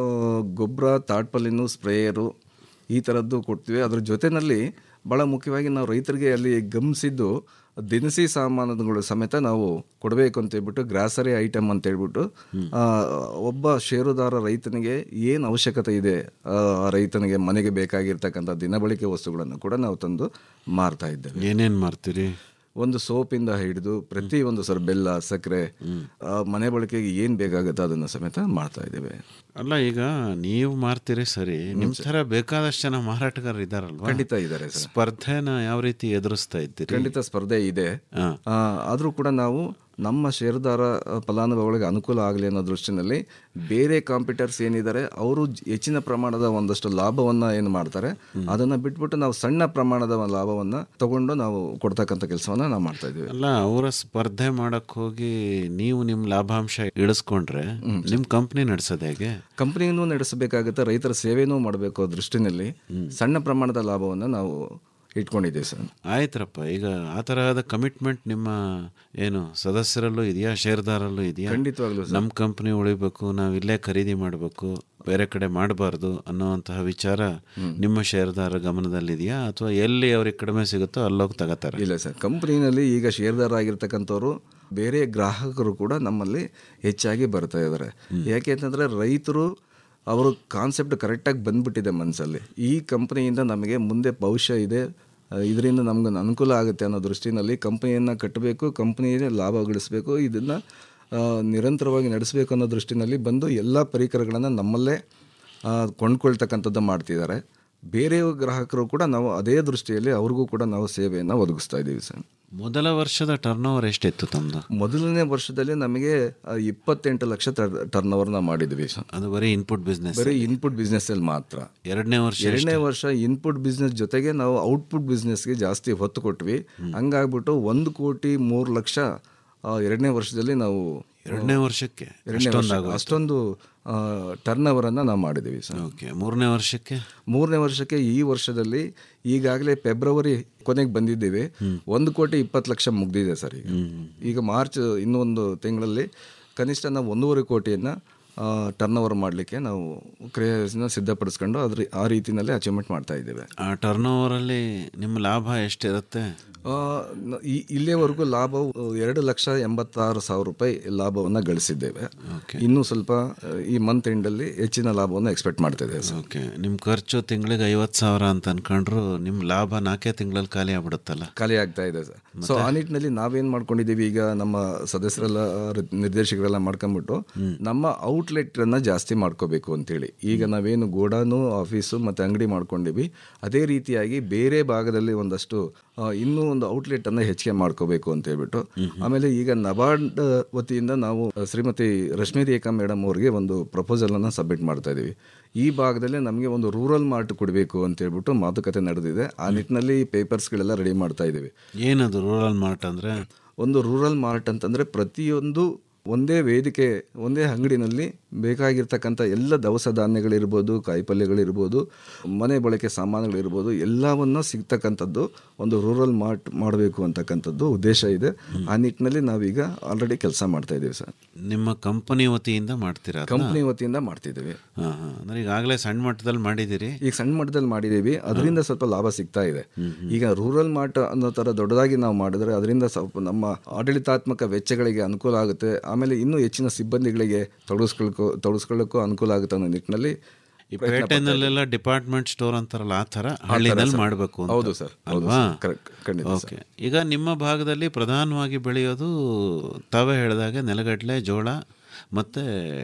ಗೊಬ್ಬರ ತಾಟ್ಪಲ್ಲಿನು ಸ್ಪ್ರೇಯರು ಈ ಥರದ್ದು ಕೊಡ್ತೀವಿ ಅದ್ರ ಜೊತೆನಲ್ಲಿ ಭಾಳ ಮುಖ್ಯವಾಗಿ ನಾವು ರೈತರಿಗೆ ಅಲ್ಲಿ ಗಮನಿಸಿದ್ದು ದಿನಸಿ ಸಾಮಾನುಗಳು ಸಮೇತ ನಾವು ಕೊಡಬೇಕು ಅಂತ ಹೇಳ್ಬಿಟ್ಟು ಗ್ರಾಸರಿ ಐಟಮ್ ಅಂತ ಹೇಳ್ಬಿಟ್ಟು ಆ, ಒಬ್ಬ ಷೇರುದಾರ ರೈತನಿಗೆ ಏನು ಅವಶ್ಯಕತೆ ಇದೆ ಆ ಆ ರೈತನಿಗೆ ಮನೆಗೆ ಬೇಕಾಗಿರ್ತಕ್ಕಂಥ ದಿನಬಳಕೆ ವಸ್ತುಗಳನ್ನು ಕೂಡ ನಾವು ತಂದು ಮಾರ್ತಾ ಇದ್ದೇವೆ ಏನೇನ್ ಮಾರ್ತೀರಿ ಒಂದು ಸೋಪಿಂದ ಹಿಡಿದು ಪ್ರತಿ ಒಂದು ಸರ್ ಬೆಲ್ಲ ಸಕ್ಕರೆ ಆ, ಮನೆ ಬಳಕೆಗೆ ಏನು ಬೇಕಾಗುತ್ತೆ ಅದನ್ನು ಸಮೇತ ಮಾಡ್ತಾ ಇದ್ದೇವೆ ಅಲ್ಲ ಈಗ ನೀವು ಮಾರ್ತೀರಿ ಸರಿ ನಿಮ್ ತರ ಬೇಕಾದಷ್ಟು ಜನ ಮಾರಾಟಗಾರರು ಇದಾರಲ್ವಾ ಖಂಡಿತ ಇದ್ದಾರೆ ಸರ್ ಸ್ಪರ್ಧೆನ ಯಾವ ರೀತಿ ಎದುರಿಸ್ತಾ ಇದ್ದೀರಿ ಖಂಡಿತ ಸ್ಪರ್ಧೆ ಇದೆ ಆ, ಆದ್ರೂ ಕೂಡ ನಾವು ನಮ್ಮ ಷೇರುದಾರ ಆ, ಫಲಾನುಭವಿಗಳಿಗೆ ಅನುಕೂಲ ಆಗಲಿ ಅನ್ನೋ ದೃಷ್ಟಿನಲ್ಲಿ ಬೇರೆ ಕಾಂಪಿಟರ್ಸ್ ಏನಿದ್ದಾರೆ ಅವರು ಹೆಚ್ಚಿನ ಪ್ರಮಾಣದ ಒಂದಷ್ಟು ಲಾಭವನ್ನ ಏನು ಮಾಡ್ತಾರೆ ಅದನ್ನ ಬಿಟ್ಬಿಟ್ಟು ನಾವು ಸಣ್ಣ ಪ್ರಮಾಣದ ಒಂದು ಲಾಭವನ್ನ ತಗೊಂಡು ನಾವು ಕೊಡ್ತಕ್ಕಂಥ ಕೆಲಸವನ್ನ ನಾವು ಮಾಡ್ತಾ ಇದ್ದೀವಿ ಅಲ್ಲ ಅವರ ಸ್ಪರ್ಧೆ ಮಾಡಕ್ ಹೋಗಿ ನೀವು ನಿಮ್ ಲಾಭಾಂಶ ಇಳಿಸ್ಕೊಂಡ್ರೆ ನಿಮ್ ಕಂಪ್ನಿ ನಡ್ಸೋದು ಹೇಗೆ ಕಂಪನಿಯನ್ನು ನಡೆಸಬೇಕಾಗುತ್ತೆ ರೈತರ ಸೇವೆನೂ ಮಾಡಬೇಕು ಆ ದೃಷ್ಟಿನಲ್ಲಿ ಸಣ್ಣ ಪ್ರಮಾಣದ ಲಾಭವನ್ನು ನಾವು ಇಟ್ಕೊಂಡಿದ್ದೀವಿ ಸರ್ ಆಯ್ತರಪ್ಪ ಈಗ ಆ ತರಹದ ಕಮಿಟ್ಮೆಂಟ್ ನಿಮ್ಮ ಏನು ಸದಸ್ಯರಲ್ಲೂ ಇದೆಯಾ ಷೇರ್ದಾರಲ್ಲೂ ಇದೆಯಾ ಖಂಡಿತವಾಗ್ಲೂ ಸರ್. ನಮ್ಮ ಕಂಪ್ನಿ ಉಳಿಬೇಕು ನಾವು ಇಲ್ಲೇ ಖರೀದಿ ಮಾಡಬೇಕು ಬೇರೆ ಕಡೆ ಮಾಡಬಾರ್ದು ಅನ್ನುವಂತಹ ವಿಚಾರ ನಿಮ್ಮ ಷೇರ್ದಾರ ಗಮನದಲ್ಲಿದೆಯಾ ಅಥವಾ ಎಲ್ಲಿ ಅವ್ರಿಗೆ ಕಡಿಮೆ ಸಿಗುತ್ತೋ ಅಲ್ಲೋಗಿ ತಗೋತಾರೆ ಇಲ್ಲ ಸರ್ ಕಂಪ್ನಿನಲ್ಲಿ ಈಗ ಷೇರ್ದಾರ ಆಗಿರ್ತಕ್ಕಂಥವ್ರು ಬೇರೆ ಗ್ರಾಹಕರು ಕೂಡ ನಮ್ಮಲ್ಲಿ ಹೆಚ್ಚಾಗಿ ಬರ್ತಾ ಇದ್ದಾರೆ ಯಾಕೆ ಅಂತಂದರೆ ರೈತರು ಅವರು ಕಾನ್ಸೆಪ್ಟ್ ಕರೆಕ್ಟಾಗಿ ಬಂದ್ಬಿಟ್ಟಿದೆ ಮನಸ್ಸಲ್ಲಿ ಈ ಕಂಪ್ನಿಯಿಂದ ನಮಗೆ ಮುಂದೆ ಭವಿಷ್ಯ ಇದೆ ಇದರಿಂದ ನಮ್ಗೆ ಅನುಕೂಲ ಆಗುತ್ತೆ ಅನ್ನೋ ದೃಷ್ಟಿನಲ್ಲಿ ಕಂಪ್ನಿಯನ್ನು ಕಟ್ಟಬೇಕು ಕಂಪ್ನಿಯೇ ಲಾಭ ಗಳಿಸಬೇಕು ಇದನ್ನು ನಿರಂತರವಾಗಿ ನಡೆಸಬೇಕು ಅನ್ನೋ ದೃಷ್ಟಿನಲ್ಲಿ ಬಂದು ಎಲ್ಲ ಪರಿಕರಗಳನ್ನು ನಮ್ಮಲ್ಲೇ ಆ, ಕೊಂಡ್ಕೊಳ್ತಕ್ಕಂಥದ್ದು ಮಾಡ್ತಿದ್ದಾರೆ ಬೇರೆ ಗ್ರಾಹಕರು ಕೂಡ ನಾವು ಅದೇ ದೃಷ್ಟಿಯಲ್ಲಿ ಅವ್ರಿಗೂ ಕೂಡ ನಾವು ಸೇವೆಯನ್ನು ಒದಗಿಸ್ತಾ ಇದ್ದೀವಿ ಸರ್ ಮೊದಲ ವರ್ಷದ ಟರ್ನ್ ಓವರ್ ಎಷ್ಟಿತ್ತು ತಮ್ಮದು ಮೊದಲನೇ ವರ್ಷದಲ್ಲಿ ನಮಗೆ ಆ, ಇಪ್ಪತ್ತೆಂಟು ಲಕ್ಷ ಟರ್ನ್ ಓವರ್ನ ಮಾಡಿದ್ವಿ ಸರ್ ಅದು ಬರೀ ಇನ್ಪುಟ್ ಬಿಸ್ನೆಸ್ ಬರೀ ಇನ್ಪುಟ್ ಬಿಸ್ನೆಸ್ ಅಲ್ಲಿ ಮಾತ್ರ ಎರಡನೇ ವರ್ಷ ಎರಡನೇ ವರ್ಷ ಇನ್ಪುಟ್ ಬಿಸ್ನೆಸ್ ಜೊತೆಗೆ ನಾವು ಔಟ್ಪುಟ್ ಬಿಸ್ನೆಸ್ಗೆ ಜಾಸ್ತಿ ಹೊತ್ತು ಕೊಟ್ವಿ ಹಂಗಾಗ್ಬಿಟ್ಟು ಒಂದು ಕೋಟಿ ಮೂರು ಲಕ್ಷ ಆ, ಎರಡನೇ ವರ್ಷದಲ್ಲಿ ನಾವು ಎರಡನೇ ವರ್ಷಕ್ಕೆ ಎರಡನೇ ಅಷ್ಟೊಂದು ವರ್ಷಕ್ಕೆ ಆಗೋಯ್ತು. ಅಷ್ಟೊಂದು ಟರ್ನ್ ಓವರನ್ನು ನಾವು ಮಾಡಿದ್ದೀವಿ ಸರ್ ಓಕೆ ಮೂರನೇ ವರ್ಷಕ್ಕೆ ಮೂರನೇ ವರ್ಷಕ್ಕೆ ಈ ವರ್ಷದಲ್ಲಿ ಈಗಾಗಲೇ ಫೆಬ್ರವರಿ ಕೊನೆಗೆ ಬಂದಿದ್ದೇವೆ ಒಂದು ಕೋಟಿ ಇಪ್ಪತ್ತು ಲಕ್ಷ ಮುಗ್ದಿದೆ ಸರ್ ಈಗ ಈಗ ಮಾರ್ಚ್ ಇನ್ನೊಂದು ತಿಂಗಳಲ್ಲಿ ಕನಿಷ್ಠ ನಾವು ಒಂದೂವರೆ ಕೋಟಿಯನ್ನು ಟರ್ನ್ ಓವರ್ ಮಾಡಲಿಕ್ಕೆ ನಾವು ಕ್ರಿಯೆನ ಸಿದ್ಧಪಡಿಸ್ಕೊಂಡು ಅದ್ರ ಆ ರೀತಿಯಲ್ಲಿ ಅಚೀವ್ಮೆಂಟ್ ಮಾಡ್ತಾ ಇದ್ದೇವೆ ಆ ಟರ್ನ್ ಓವರಲ್ಲಿ ನಿಮ್ಮ ಲಾಭ ಎಷ್ಟಿರುತ್ತೆ ಆ, ನ- ಈ ಇಲ್ಲಿಯವರೆಗೂ ಲಾಭವು ಎರಡು ಲಕ್ಷ ಎಂಬತ್ತಾರು ಸಾವಿರ ರೂಪಾಯಿ ಲಾಭವನ್ನು ಗಳಿಸಿದ್ದೇವೆ ಇನ್ನೂ ಸ್ವಲ್ಪ ಆ, ಈ ಮಂತ್ ಎಂಡಲ್ಲಿ ಹೆಚ್ಚಿನ ಲಾಭವನ್ನು ಎಕ್ಸ್ಪೆಕ್ಟ್ ಮಾಡ್ತಾ ಇದ್ದೇವೆ ಸರ್ ಓಕೆ ನಿಮ್ಮ ಖರ್ಚು ತಿಂಗಳಿಗೆ ಐವತ್ತು ಸಾವಿರ ಅಂತ ಅನ್ಕೊಂಡ್ರು ನಿಮ್ಮ ಲಾಭ ನಾಲ್ಕೇ ತಿಂಗಳಲ್ಲಿ ಖಾಲಿ ಆಗ್ಬಿಡುತ್ತಲ್ಲ ಖಾಲಿ ಆಗ್ತಾ ಇದೆ ಸರ್ ಸೊ ಆ ನಿಟ್ಟಿನಲ್ಲಿ ನಾವೇನ್ ಮಾಡ್ಕೊಂಡಿದ್ದೀವಿ ಈಗ ನಮ್ಮ ಸದಸ್ಯರೆಲ್ಲ ರ- ನಿರ್ದೇಶಕರೆಲ್ಲ ಮಾಡ್ಕೊಂಡ್ಬಿಟ್ಟು ನಮ್ಮ ಔಟ್ಲೆಟ್ ಅನ್ನ ಜಾಸ್ತಿ ಮಾಡ್ಕೋಬೇಕು ಅಂತೇಳಿ ಈಗ ನಾವೇನು ಗೋಡಾನು ಆಫೀಸು ಮತ್ತೆ ಅಂಗಡಿ ಮಾಡ್ಕೊಂಡಿವಿ ಅದೇ ರೀತಿಯಾಗಿ ಬೇರೆ ಭಾಗದಲ್ಲಿ ಒಂದಷ್ಟು ಆ, ಇನ್ನೂ ಒಂದು ಔಟ್ಲೆಟ್ ಅನ್ನ ಹೆಚ್ಚಿಗೆ ಮಾಡ್ಕೋಬೇಕು ಅಂತ ಹೇಳ್ಬಿಟ್ಟು ಆಮೇಲೆ ಈಗ ನಬಾರ್ಡ್ ವತಿಯಿಂದ ನಾವು ಶ್ರೀಮತಿ ರಶ್ಮಿ ರೇಖಾ ಮೇಡಮ್ ಅವರಿಗೆ ಒಂದು ಪ್ರಪೋಸಲ್ ಅನ್ನ ಸಬ್ಮಿಟ್ ಮಾಡ್ತಾ ಇದೀವಿ ಈ ಭಾಗದಲ್ಲಿ ನಮಗೆ ಒಂದು ರೂರಲ್ ಮಾರ್ಟ್ ಕೊಡಬೇಕು ಅಂತ ಹೇಳ್ಬಿಟ್ಟು ಮಾತುಕತೆ ನಡೆದಿದೆ ಆ ನಿಟ್ಟಿನಲ್ಲಿ ಪೇಪರ್ಸ್ಗಳೆಲ್ಲ ರೆಡಿ ಮಾಡ್ತಾ ಇದ್ದೀವಿ ಏನದು ರೂರಲ್ ಮಾರ್ಟ್ ಅಂದರೆ ಒಂದು ರೂರಲ್ ಮಾರ್ಟ್ ಅಂತಂದರೆ ಪ್ರತಿಯೊಂದು ಒಂದೇ ವೇದಿಕೆ ಒಂದೇ ಅಂಗಡಿನಲ್ಲಿ ಬೇಕಾಗಿರ್ತಕ್ಕಂಥ ಎಲ್ಲ ದವಸ ಧಾನ್ಯಗಳಿರ್ಬೋದು ಕಾಯಿಪಲ್ಯಗಳಿರ್ಬೋದು ಮನೆ ಬಳಕೆ ಸಾಮಾನುಗಳಿರ್ಬೋದು ಎಲ್ಲವನ್ನ ಸಿಗ್ತಕ್ಕಂಥದ್ದು ಒಂದು ರೂರಲ್ ಮಾರ್ಟ್ ಮಾಡಬೇಕು ಅಂತಕ್ಕಂಥದ್ದು ಉದ್ದೇಶ ಇದೆ ಆ ನಿಟ್ಟಿನಲ್ಲಿ ನಾವೀಗ ಆಲ್ರೆಡಿ ಕೆಲಸ ಮಾಡ್ತಾ ಇದ್ದೀವಿ ಸರ್ ನಿಮ್ಮ ಕಂಪನಿ ವತಿಯಿಂದ ಮಾಡ್ತೀರಾ ಅದನ್ನ? ಕಂಪ್ನಿ ವತಿಯಿಂದ ಮಾಡ್ತಿದ್ದೀವಿ ಹಾ ಹಾ ಅಂದ್ರೆ ಈಗಾಗಲೇ ಸಣ್ಣ ಮಟ್ಟದಲ್ಲಿ ಮಾಡಿದ್ದೀರಿ ಈಗ ಸಣ್ಣ ಮಟ್ಟದಲ್ಲಿ ಮಾಡಿದ್ದೀವಿ ಅದರಿಂದ ಸ್ವಲ್ಪ ಲಾಭ ಸಿಗ್ತಾ ಇದೆ ಈಗ ರೂರಲ್ ಮಾರ್ಟ್ ಅನ್ನೋ ಥರ ದೊಡ್ಡದಾಗಿ ನಾವು ಮಾಡಿದ್ರೆ ಅದರಿಂದ ಸ್ವಲ್ಪ ನಮ್ಮ ಆಡಳಿತಾತ್ಮಕ ವೆಚ್ಚಗಳಿಗೆ ಅನುಕೂಲ ಆಗುತ್ತೆ ಆಮೇಲೆ ಇನ್ನೂ ಹೆಚ್ಚಿನ ಸಿಬ್ಬಂದಿಗಳಿಗೆ ತೊಡಗಿಸ್ಕೊಳ್ಕೋ ತೊಡಗಿಸ್ಕೊಳ್ಳೋಕ್ಕೂ ಅನುಕೂಲ ಆಗುತ್ತೆ ಅನ್ನೋ ನಿಟ್ಟಿನಲ್ಲಿ ಈ ಪೇಟೆನಲ್ಲೆಲ್ಲ ಡಿಪಾರ್ಟ್ಮೆಂಟ್ ಸ್ಟೋರ್ ಅಂತಾರಲ್ಲ ಆ ಥರ ಹಳ್ಳಿನಲ್ಲಿ ಸರ್. ಮಾಡಬೇಕು ಅಂತ ಹೌದು ಸರ್, ಹೌದು ಅಲ್ವಾ ಸರ್. Correct, ಖಂಡಿತ ಸರ್. ಓಕೆ ಈಗ ನಿಮ್ಮ ಭಾಗದಲ್ಲಿ ಪ್ರಧಾನವಾಗಿ ಬೆಳೆಯೋದು ತಾವೇ ಹೇಳಿದಾಗೆ ನೆಲಗಡಲೆ ಜೋಳ ಮತ್ತೆ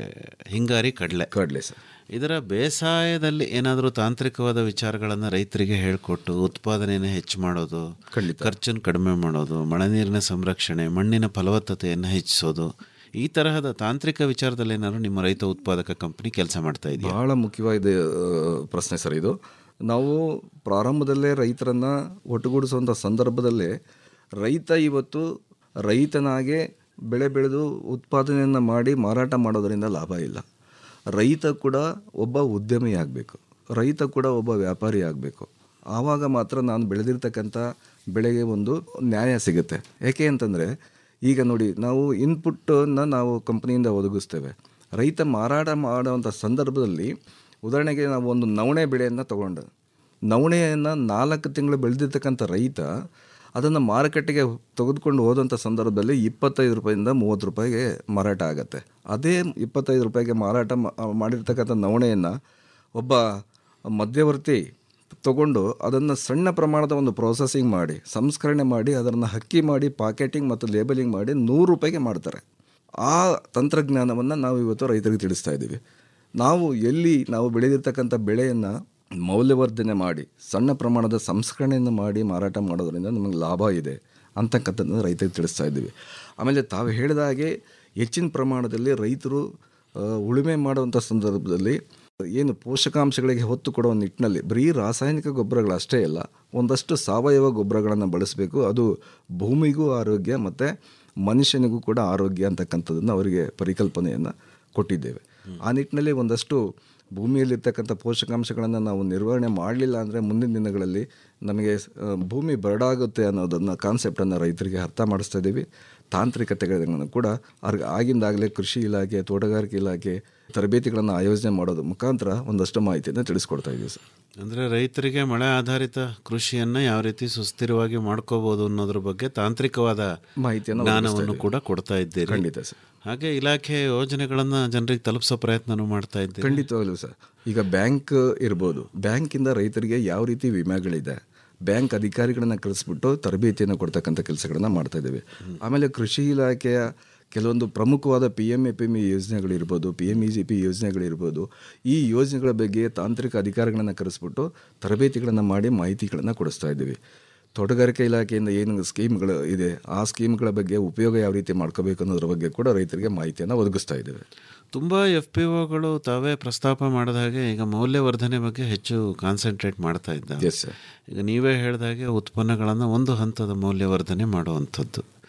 ಹಿಂಗಾರಿ ಕಡಲೆ ಕಡಲೆ ಸರ್ ಇದರ ಬೇಸಾಯದಲ್ಲಿ ಏನಾದರೂ ತಾಂತ್ರಿಕವಾದ ವಿಚಾರಗಳನ್ನು ರೈತರಿಗೆ ಹೇಳಿಕೊಟ್ಟು ಉತ್ಪಾದನೆಯನ್ನು ಹೆಚ್ಚು ಮಾಡೋದು ಖರ್ಚನ್ನು ಕಡಿಮೆ ಮಾಡೋದು ಮಳೆ ನೀರಿನ ಸಂರಕ್ಷಣೆ ಮಣ್ಣಿನ ಫಲವತ್ತತೆಯನ್ನು ಹೆಚ್ಚಿಸೋದು ಈ ತರಹದ ತಾಂತ್ರಿಕ ವಿಚಾರದಲ್ಲಿ ಏನಾದ್ರು ನಿಮ್ಮ ರೈತ ಉತ್ಪಾದಕ ಕಂಪನಿ ಕೆಲಸ ಮಾಡ್ತಾ ಇದೆಯಾ ಬಹಳ ಮುಖ್ಯವಾದ ಆ, ಪ್ರಶ್ನೆ ಸರ್ ಇದು ನಾವು ಪ್ರಾರಂಭದಲ್ಲೇ ರೈತರನ್ನ ಒಟ್ಟುಗೂಡಿಸುವಂಥ ಸಂದರ್ಭದಲ್ಲೇ ರೈತ ಇವತ್ತು ರೈತನಾಗೆ ಬೆಳೆ ಬೆಳೆದು ಉತ್ಪಾದನೆಯನ್ನು ಮಾಡಿ ಮಾರಾಟ ಮಾಡೋದರಿಂದ ಲಾಭ ಇಲ್ಲ ರೈತ ಕೂಡ ಒಬ್ಬ ಉದ್ಯಮಿ ಆಗಬೇಕು ರೈತ ಕೂಡ ಒಬ್ಬ ವ್ಯಾಪಾರಿ ಆಗಬೇಕು ಆವಾಗ ಮಾತ್ರ ನಾನು ಬೆಳೆದಿರ್ತಕ್ಕಂಥ ಬೆಳೆಗೆ ಒಂದು ನ್ಯಾಯ ಸಿಗುತ್ತೆ ಯಾಕೆ ಅಂತಂದರೆ ಈಗ ನೋಡಿ ನಾವು ಇನ್ಪುಟ್ಟನ್ನು ನಾವು ಕಂಪ್ನಿಯಿಂದ ಒದಗಿಸ್ತೇವೆ ರೈತ ಮಾರಾಟ ಮಾಡುವಂಥ ಸಂದರ್ಭದಲ್ಲಿ ಉದಾಹರಣೆಗೆ ನಾವು ಒಂದು ನವಣೆ ಬೆಳೆಯನ್ನು ತಗೊಂಡು ನವಣೆಯನ್ನು ನಾಲ್ಕು ತಿಂಗಳು ಬೆಳೆದಿರ್ತಕ್ಕಂಥ ರೈತ ಅದನ್ನು ಮಾರುಕಟ್ಟೆಗೆ ತೆಗೆದುಕೊಂಡು ಹೋದಂಥ ಸಂದರ್ಭದಲ್ಲಿ ಇಪ್ಪತ್ತೈದು ರೂಪಾಯಿಂದ ಮೂವತ್ತು ರೂಪಾಯಿಗೆ ಮಾರಾಟ ಆಗುತ್ತೆ ಅದೇ ಇಪ್ಪತ್ತೈದು ರೂಪಾಯಿಗೆ ಮಾರಾಟ ಮಾ- ಮಾಡಿರ್ತಕ್ಕಂಥ ನವಣೆಯನ್ನು ಒಬ್ಬ ಮಧ್ಯವರ್ತಿ ತಗೊಂಡು ಅದನ್ನು ಸಣ್ಣ ಪ್ರಮಾಣದ ಒಂದು ಪ್ರೊಸೆಸಿಂಗ್ ಮಾಡಿ ಸಂಸ್ಕರಣೆ ಮಾಡಿ ಅದನ್ನು ಹಕ್ಕಿ ಮಾಡಿ ಪಾಕೆಟಿಂಗ್ ಮತ್ತು ಲೇಬಲಿಂಗ್ ಮಾಡಿ ನೂರು ರೂಪಾಯಿಗೆ ಮಾಡ್ತಾರೆ ಆ ತಂತ್ರಜ್ಞಾನವನ್ನು ನಾವು ಇವತ್ತು ರೈತರಿಗೆ ತಿಳಿಸ್ತಾ ಇದ್ದೀವಿ ನಾವು ಎಲ್ಲಿ ನಾವು ಬೆಳೆದಿರ್ತಕ್ಕಂಥ ಬೆಳೆಯನ್ನು ಮೌಲ್ಯವರ್ಧನೆ ಮಾಡಿ ಸಣ್ಣ ಪ್ರಮಾಣದ ಸಂಸ್ಕರಣೆಯನ್ನು ಮಾಡಿ ಮಾರಾಟ ಮಾಡೋದ್ರಿಂದ ನಮಗೆ ಲಾಭ ಇದೆ ಅಂತಕ್ಕಂಥದ್ದನ್ನು ರೈತರಿಗೆ ತಿಳಿಸ್ತಾ ಇದ್ದೀವಿ ಆಮೇಲೆ ತಾವು ಹೇಳಿದ ಹಾಗೆ ಹೆಚ್ಚಿನ ಪ್ರಮಾಣದಲ್ಲಿ ರೈತರು ಆ, ಉಳುಮೆ ಮಾಡುವಂಥ ಸಂದರ್ಭದಲ್ಲಿ ಏನು ಪೋಷಕಾಂಶಗಳಿಗೆ ಹೊತ್ತು ಕೊಡುವ ನಿಟ್ಟಿನಲ್ಲಿ ಬರೀ ರಾಸಾಯನಿಕ ಗೊಬ್ಬರಗಳಷ್ಟೇ ಅಲ್ಲ ಒಂದಷ್ಟು ಸಾವಯವ ಗೊಬ್ಬರಗಳನ್ನು ಬಳಸಬೇಕು ಅದು ಭೂಮಿಗೂ ಆರೋಗ್ಯ ಮತ್ತು ಮನುಷ್ಯನಿಗೂ ಕೂಡ ಆರೋಗ್ಯ ಅಂತಕ್ಕಂಥದ್ದನ್ನು ಅವರಿಗೆ ಪರಿಕಲ್ಪನೆಯನ್ನು ಕೊಟ್ಟಿದ್ದೇವೆ ಆ ನಿಟ್ಟಿನಲ್ಲಿ ಒಂದಷ್ಟು ಭೂಮಿಯಲ್ಲಿರ್ತಕ್ಕಂಥ ಪೋಷಕಾಂಶಗಳನ್ನು ನಾವು ನಿರ್ವಹಣೆ ಮಾಡಲಿಲ್ಲ ಅಂದರೆ ಮುಂದಿನ ದಿನಗಳಲ್ಲಿ ನಮಗೆ ಆ, ಭೂಮಿ ಬರಡಾಗುತ್ತೆ ಅನ್ನೋದನ್ನು ಕಾನ್ಸೆಪ್ಟನ್ನು ರೈತರಿಗೆ ಅರ್ಥ ಮಾಡಿಸ್ತಾ ಇದ್ದೀವಿ ತಾಂತ್ರಿಕತೆಗಳನ್ನು ಕೂಡ ಅವ್ರಿಗೆ ಆಗಿಂದಾಗಲೇ ಕೃಷಿ ಇಲಾಖೆ ತೋಟಗಾರಿಕೆ ಇಲಾಖೆ ತರಬೇತಿಗಳನ್ನು ಆಯೋಜನೆ ಮಾಡೋದ್ರ ಮುಖಾಂತರ ಒಂದಷ್ಟು ಮಾಹಿತಿಯನ್ನು ತಿಳಿಸ್ಕೊಡ್ತಾ ಇದ್ದೀವಿ ಸರ್ ಅಂದ್ರೆ ರೈತರಿಗೆ ಮಳೆ ಆಧಾರಿತ ಕೃಷಿಯನ್ನ ಯಾವ ರೀತಿ ಸುಸ್ಥಿರವಾಗಿ ಮಾಡ್ಕೋಬಹುದು ಅನ್ನೋದ್ರ ಬಗ್ಗೆ ತಾಂತ್ರಿಕವಾದ ಮಾಹಿತಿಯನ್ನು ಜ್ಞಾನವನ್ನು ಒದಗಿಸ್ತಾ ಕೂಡ ಕೊಡ್ತಾ ಇದ್ದೀರಿ ಖಂಡಿತ ಸರ್. ಹಾಗೆ ಇಲಾಖೆ ಯೋಜನೆಗಳನ್ನ ಜನರಿಗೆ ತಲುಪಿಸೋ ಪ್ರಯತ್ನನೂ ಮಾಡ್ತಾ ಇದ್ದೀರಿ ಖಂಡಿತವಾಗ್ಲೂ ಸರ್ ಈಗ ಬ್ಯಾಂಕ್ ಇರ್ಬೋದು ಬ್ಯಾಂಕಿಂದ ರೈತರಿಗೆ ಯಾವ ರೀತಿ ವಿಮೆಗಳಿದೆ ಬ್ಯಾಂಕ್ ಅಧಿಕಾರಿಗಳನ್ನ ಕಳಿಸ್ಬಿಟ್ಟು ತರಬೇತಿಯನ್ನು ಕೊಡ್ತಕ್ಕಂಥ ಕೆಲಸಗಳನ್ನ ಮಾಡ್ತಾ ಇದ್ದೇವೆ ಆಮೇಲೆ ಕೃಷಿ ಇಲಾಖೆಯ ಕೆಲವೊಂದು ಪ್ರಮುಖವಾದ P M A P M E ಯೋಜನೆಗಳಿರ್ಬೋದು P M E G P ಯೋಜನೆಗಳಿರ್ಬೋದು ಈ ಯೋಜನೆಗಳ ಬಗ್ಗೆ ತಾಂತ್ರಿಕ ಅಧಿಕಾರಿಗಳನ್ನು ಕರೆಸ್ಬಿಟ್ಟು ತರಬೇತಿಗಳನ್ನು ಮಾಡಿ ಮಾಹಿತಿಗಳನ್ನು ಕೊಡಿಸ್ತಾ ಇದ್ದೀವಿ ತೋಟಗಾರಿಕೆ ಇಲಾಖೆಯಿಂದ ಏನು ಸ್ಕೀಮ್ಗಳು ಇದೆ ಆ ಸ್ಕೀಮ್ಗಳ ಬಗ್ಗೆ ಉಪಯೋಗ ಯಾವ ರೀತಿ ಮಾಡ್ಕೋಬೇಕು ಅನ್ನೋದ್ರ ಬಗ್ಗೆ ಕೂಡ ರೈತರಿಗೆ ಮಾಹಿತಿಯನ್ನು ಒದಗಿಸ್ತಾ ಇದ್ದೇವೆ ತುಂಬ ಎಫ್ ಪಿ ಒಗಳು ತಾವೇ ಪ್ರಸ್ತಾಪ ಮಾಡಿದ ಹಾಗೆ ಈಗ ಮೌಲ್ಯವರ್ಧನೆ ಬಗ್ಗೆ ಹೆಚ್ಚು ಕಾನ್ಸಂಟ್ರೇಟ್ ಮಾಡ್ತಾ ಇದ್ದಾರೆ Yes, sir. ಈಗ ನೀವೇ ಹೇಳಿದ ಹಾಗೆ ಉತ್ಪನ್ನಗಳನ್ನು ಒಂದು ಹಂತದ ಮೌಲ್ಯವರ್ಧನೆ ಮಾಡುವಂಥದ್ದು